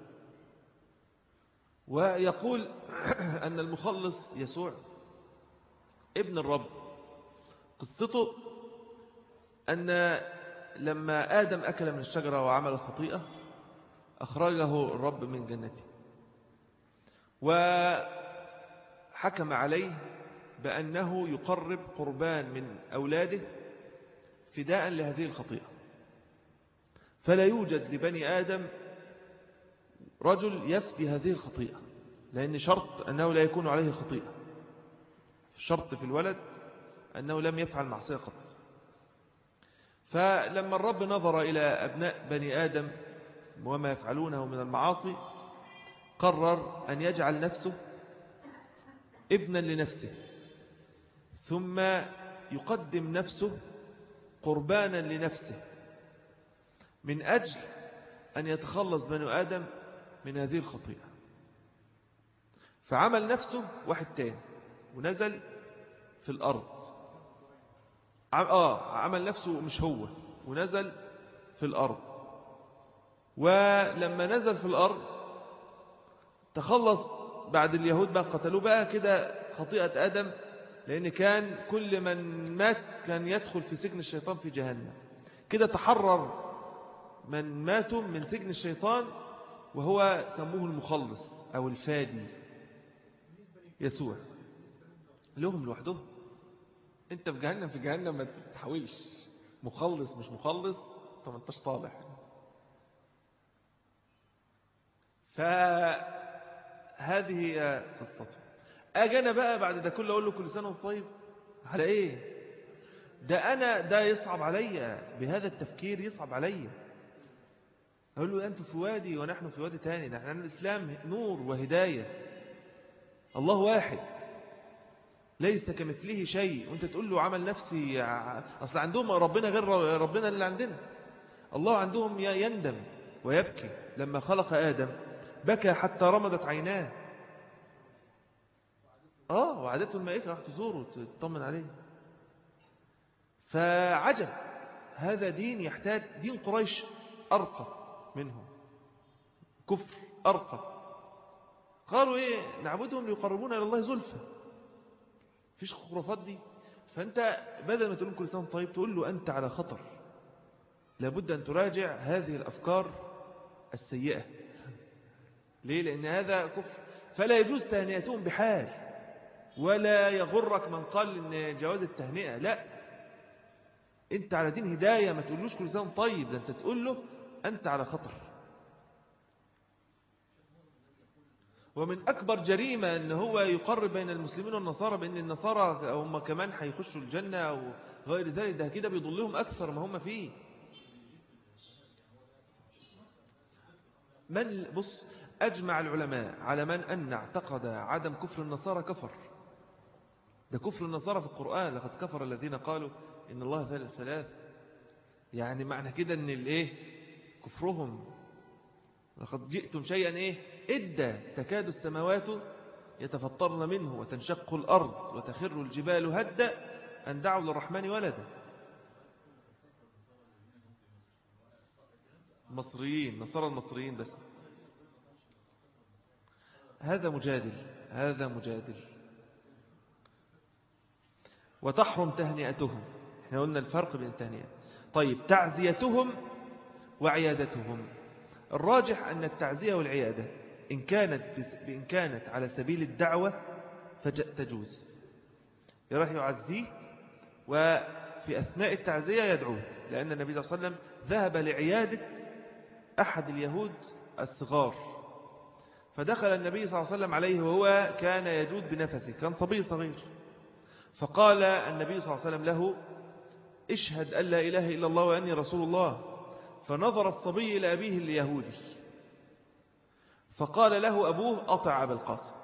ويقول أن المخلص يسوع ابن الرب قصته أن لما آدم أكل من الشجرة وعمل الخطيئة أخرجه الرب من جنته وحكم عليه بأنه يقرب قربان من أولاده فداء لهذه الخطيئة فلا يوجد لبني آدم رجل يفدي هذه الخطيئة لأن شرط أنه لا يكون عليه خطيئة شرط في الولد أنه لم يفعل معصية قط فلما الرب نظر إلى أبناء بني آدم وما يفعلونه من المعاصي قرر أن يجعل نفسه ابنا لنفسه ثم يقدم نفسه قربانا لنفسه من أجل أن يتخلص بنو آدم من هذه الخطيئة فعمل نفسه واحد تاني ونزل في الأرض آه عمل نفسه مش هو ونزل في الأرض ولما نزل في الأرض تخلص بعد اليهود بقى قتلوه بقى كده خطيئة آدم لأن كان كل من مات كان يدخل في سجن الشيطان في جهنم كده تحرر من ماتوا من سجن الشيطان وهو سموه المخلص أو الفادي يسوع لهم لوحدهم انت في جهنم في جهنم ما تحاولش مخلص مش مخلص انت ما انتش طالع فهذه هي قصته اجي انا بقى بعد ده كله اقول له كل سنه وانت طيب على ايه ده انا ده يصعب عليا بهذا التفكير يصعب عليا أقول له أنتم في وادي ونحن في وادي تاني نحن الإسلام نور وهداية الله واحد ليس كمثله شيء وانت تقول له عمل نفسي أصل عندهم ربنا غير ربنا اللي عندنا الله عندهم يندم ويبكي لما خلق آدم بكى حتى رمضت عيناه آه وعادته الملائكة راح تزوره تطمن عليه فعجب هذا دين يحتاج دين قريش أرقى منهم كفر أرقى قالوا إيه نعبدهم ليقربونا إلى الله زلفى فيش خرافات دي فأنت بدل ما تقول كل سنة طيب تقول له أنت على خطر لابد أن تراجع هذه الأفكار السيئة ليه لأن هذا كفر فلا يجوز تهنئتهم بحال ولا يغرك من قال ان جواز التهنئة لا انت على دين هداية ما تقولوش كل سنة طيب ده انت تقول له أنت على خطر ومن أكبر جريمة أن هو يقرب بين المسلمين والنصارى بأن النصارى هم كمان هيخشوا الجنة أو غير ذلك ده كده بيضلهم أكثر ما هم فيه من بص أجمع العلماء على من أن اعتقد عدم كفر النصارى كفر ده كفر النصارى في القرآن لقد كفر الذين قالوا إن الله ثالث ثلاث يعني معنى كده أن الإيه كفرهم لقد جئتم شيئا إيه إدى تكاد السماوات يتفطرن منه وتنشق الأرض وتخر الجبال هدا أن دعوا للرحمن ولدا مصريين نصارى المصريين بس هذا مجادل هذا مجادل وتحرم تهنئتهم احنا قلنا الفرق بين التهنئة طيب تعزيتهم وعيادتهم الراجح أن التعزية والعيادة إن كانت, إن كانت على سبيل الدعوة فتجوز يروح يعزيه وفي أثناء التعزية يدعوه لأن النبي صلى الله عليه وسلم ذهب لعيادة أحد اليهود الصغار فدخل النبي صلى الله عليه وسلم عليه وهو كان يجود بنفسه كان صبي صغير فقال النبي صلى الله عليه وسلم له اشهد أن لا إله إلا الله وأني رسول الله فنظر الصبي إلى أبيه اليهودي فقال له أبوه أطع أبا القاسم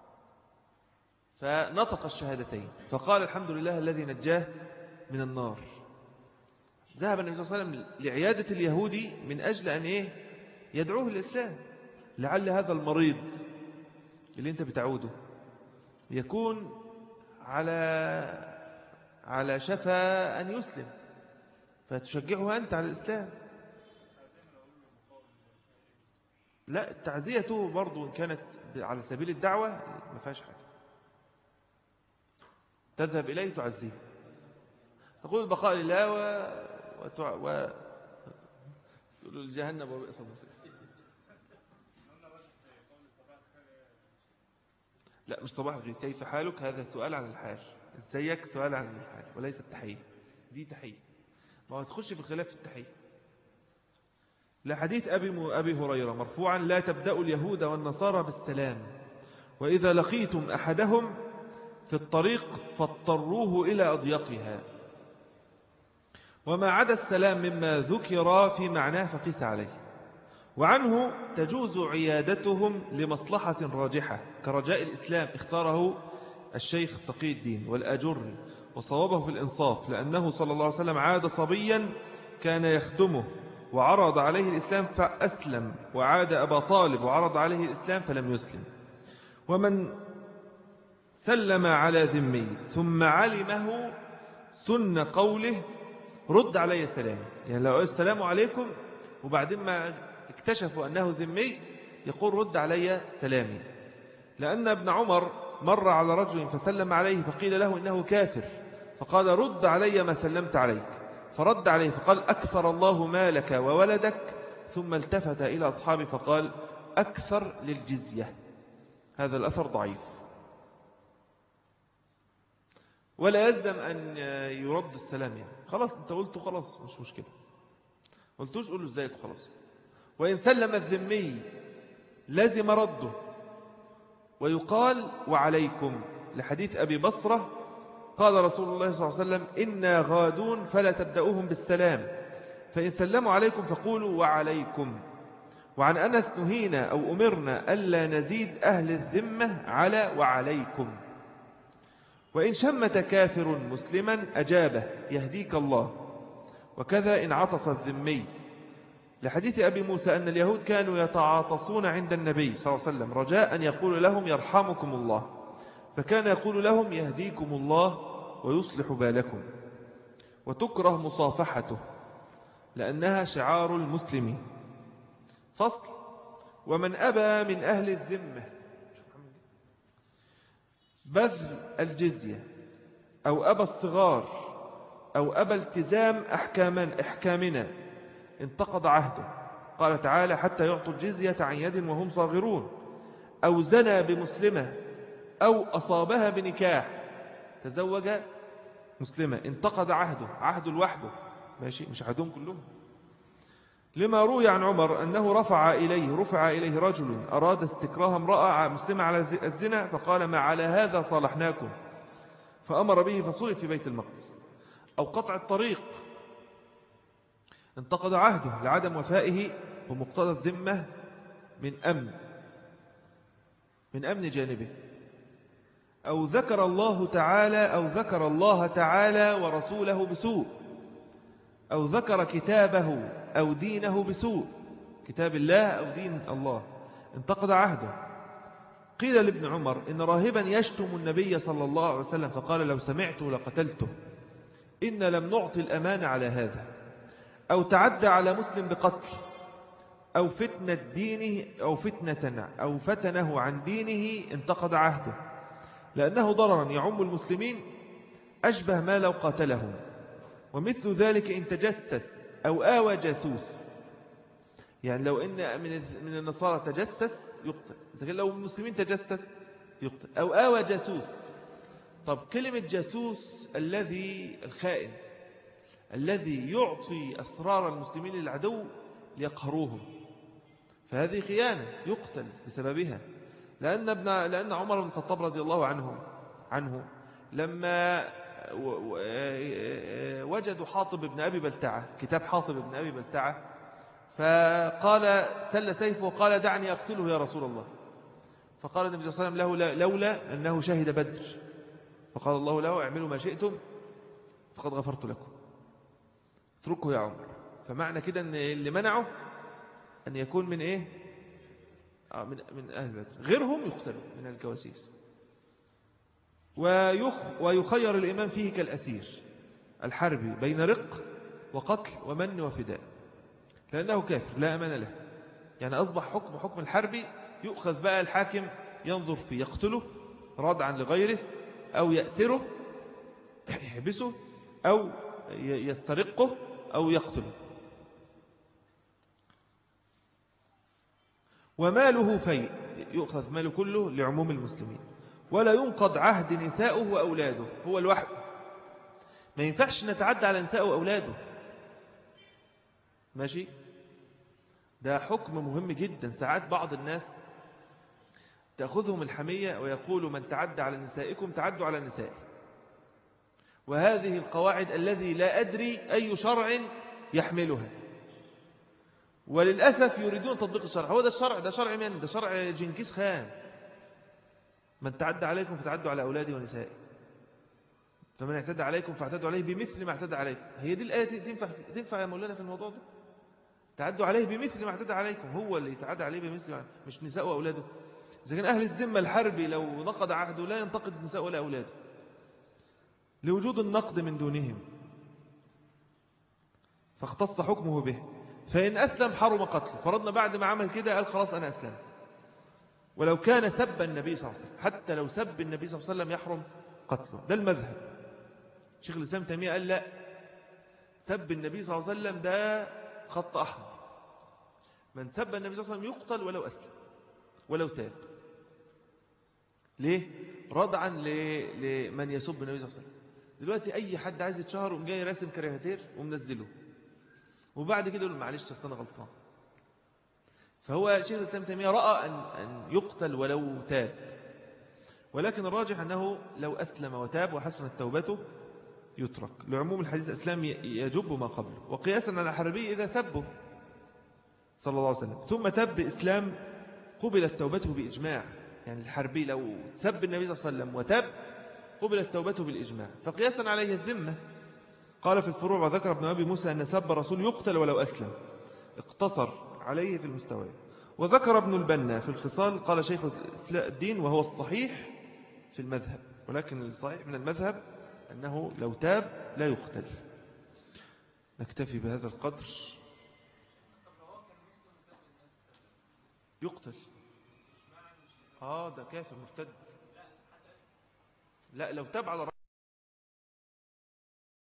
فنطق الشهادتين فقال الحمد لله الذي نجاه من النار ذهب النبي صلى الله عليه وسلم لعيادة اليهودي من أجل أن إيه يدعوه الإسلام لعل هذا المريض اللي أنت بتعوده يكون على على شفا أن يسلم فتشجعه أنت على الإسلام لا تعزيته برضو إن كانت على سبيل الدعوة ما فيهاش حاجة تذهب إليه تعزيه تقول البقاء لله و... وتع... و... تقول الجهنم وبئس المصير لا مش صباح الخير كيف حالك هذا سؤال عن الحال ازيك سؤال عن الحال وليس التحية دي تحية ما هو تخش في الخلاف في التحية لحديث أبي, أبي هريرة مرفوعا لا تبدأوا اليهود والنصارى بالسلام وإذا لقيتم أحدهم في الطريق فاضطروه إلى أضيقها وما عدا السلام مما ذكر في معناه فقيس عليه وعنه تجوز عيادتهم لمصلحة راجحة كرجاء الإسلام اختاره الشيخ تقي الدين والأجر وصوابه في الإنصاف لأنه صلى الله عليه وسلم عاد صبيا كان يخدمه وعرض عليه الإسلام فأسلم وعاد أبا طالب وعرض عليه الإسلام فلم يسلم ومن سلم على ذمي ثم علمه سن قوله رد علي السلام يعني لو السلام عليكم وبعدين ما اكتشفوا أنه ذمي يقول رد علي سلامي لأن ابن عمر مر على رجل فسلم عليه فقيل له إنه كافر فقال رد علي ما سلمت عليك فرد عليه فقال أكثر الله مالك وولدك ثم التفت إلى أصحابه فقال أكثر للجزية هذا الأثر ضعيف ولا يلزم أن يرد السلام يعني خلاص انت قلته خلاص مش مشكلة قلتوش قوله ازيك خلاص وإن سلم الذمي لازم رده ويقال وعليكم لحديث أبي بصرة قال رسول الله صلى الله عليه وسلم إنا غادون فلا تبدأوهم بالسلام فإن سلموا عليكم فقولوا وعليكم وعن أنس نهينا أو أمرنا ألا نزيد أهل الذمة على وعليكم وإن شمت كافر مسلما أجابه يهديك الله وكذا إن عطس الذمي لحديث أبي موسى أن اليهود كانوا يتعاطسون عند النبي صلى الله عليه وسلم رجاء أن يقول لهم يرحمكم الله فكان يقول لهم يهديكم الله ويصلح بالكم وتكره مصافحته لأنها شعار المسلمين فصل ومن أبى من أهل الذمة بذل الجزية أو أبى الصغار أو أبى التزام أحكامنا, إحكامنا انتقض عهده قال تعالى حتى يعطوا الجزية عن يد وهم صاغرون أو زنى بمسلمة أو أصابها بنكاح تزوج مسلمة انتقد عهده عهده لوحده ماشي مش عهدهم كلهم لما روي عن عمر أنه رفع إليه رفع إليه رجل أراد استكراه امرأة مسلمة على الزنا فقال ما على هذا صالحناكم فأمر به فصلب في بيت المقدس أو قطع الطريق انتقد عهده لعدم وفائه بمقتضى الذمة من أمن من أمن جانبه أو ذكر الله تعالى أو ذكر الله تعالى ورسوله بسوء أو ذكر كتابه أو دينه بسوء كتاب الله أو دين الله انتقد عهده قيل لابن عمر إن راهبا يشتم النبي صلى الله عليه وسلم فقال لو سمعته لقتلته إن لم نعطي الأمان على هذا أو تعدى على مسلم بقتل أو فتنة دينه أو فتنة أو فتنه عن دينه انتقد عهده لأنه ضررا يعم المسلمين أشبه ما لو قاتلهم ومثل ذلك إن تجسس أو آوى جاسوس يعني لو إن من من النصارى تجسس يقتل لكن لو المسلمين تجسس يقتل أو آوى جاسوس طب كلمة جاسوس الذي الخائن الذي يعطي أسرار المسلمين للعدو ليقهروهم فهذه خيانة يقتل بسببها لأن, ابن لأن عمر بن الخطاب رضي الله عنه عنه لما وجدوا حاطب بن أبي بلتعة كتاب حاطب بن أبي بلتعة فقال سل سيفه وقال دعني أقتله يا رسول الله فقال النبي صلى الله عليه وسلم له لولا أنه شهد بدر فقال الله له اعملوا ما شئتم فقد غفرت لكم اتركه يا عمر فمعنى كده ان اللي منعه أن يكون من إيه آه من, من أهل بدر غيرهم يقتلوا من الكواسيس ويخ ويخير الإمام فيه كالأسير الحربي بين رق وقتل ومن وفداء لأنه كافر لا أمان له يعني أصبح حكم حكم الحربي يؤخذ بقى الحاكم ينظر فيه يقتله ردعا لغيره أو يأسره يحبسه أو يسترقه أو يقتله وماله فيء يؤخذ ماله كله لعموم المسلمين ولا ينقض عهد نساؤه وأولاده هو الوحد ما ينفعش نتعدى على نساءه وأولاده ماشي ده حكم مهم جدا ساعات بعض الناس تأخذهم الحمية ويقول من تعدى على نسائكم تعدوا على نسائه وهذه القواعد الذي لا أدري أي شرع يحملها وللأسف يريدون تطبيق الشرع هو ده الشرع ده شرع من ده شرع جنكيز خان من تعدى عليكم فتعدوا على أولادي ونسائي فمن اعتدى عليكم فاعتدوا عليه بمثل ما اعتدى عليكم هي دي الآية تنفع, تنفع يا مولانا في الموضوع ده تعدوا عليه بمثل ما اعتدى عليكم هو اللي يتعدى عليه بمثل ما مش نساء وأولاده إذا كان أهل الذمة الحربي لو نقض عهده لا ينتقد نساء ولا أولاده لوجود النقد من دونهم فاختص حكمه به فإن أسلم حرم قتله فرضنا بعد ما عمل كده قال خلاص أنا أسلمت ولو كان سب النبي صلى الله عليه وسلم حتى لو سب النبي صلى الله عليه وسلم يحرم قتله ده المذهب شيخ الإسلام تيمية قال لا سب النبي صلى الله عليه وسلم ده خط أحمر من سب النبي صلى الله عليه وسلم يقتل ولو أسلم ولو تاب ليه؟ ردعا لمن يسب النبي صلى الله عليه وسلم دلوقتي أي حد عايز يتشهر وم جاي راسم كاريكاتير ومنزله وبعد كده يقول معلش أصل أنا غلطان فهو شيخ الإسلام تيمية رأى أن, أن يقتل ولو تاب ولكن الراجح أنه لو أسلم وتاب وحسنت توبته يترك لعموم الحديث الإسلام يجب ما قبله وقياسا على الحربي إذا سبه صلى الله عليه وسلم ثم تب بإسلام قبلت توبته بإجماع يعني الحربي لو سب النبي صلى الله عليه وسلم وتاب قبلت توبته بالإجماع فقياسا عليه الذمة قال في الفروع وذكر ابن أبي موسى أن سب رسول يقتل ولو أسلم اقتصر عليه في المستوى وذكر ابن البنا في الخصال قال شيخ الدين وهو الصحيح في المذهب ولكن الصحيح من المذهب أنه لو تاب لا يقتل نكتفي بهذا القدر يقتل آه ده كافر مرتد لا لو تاب على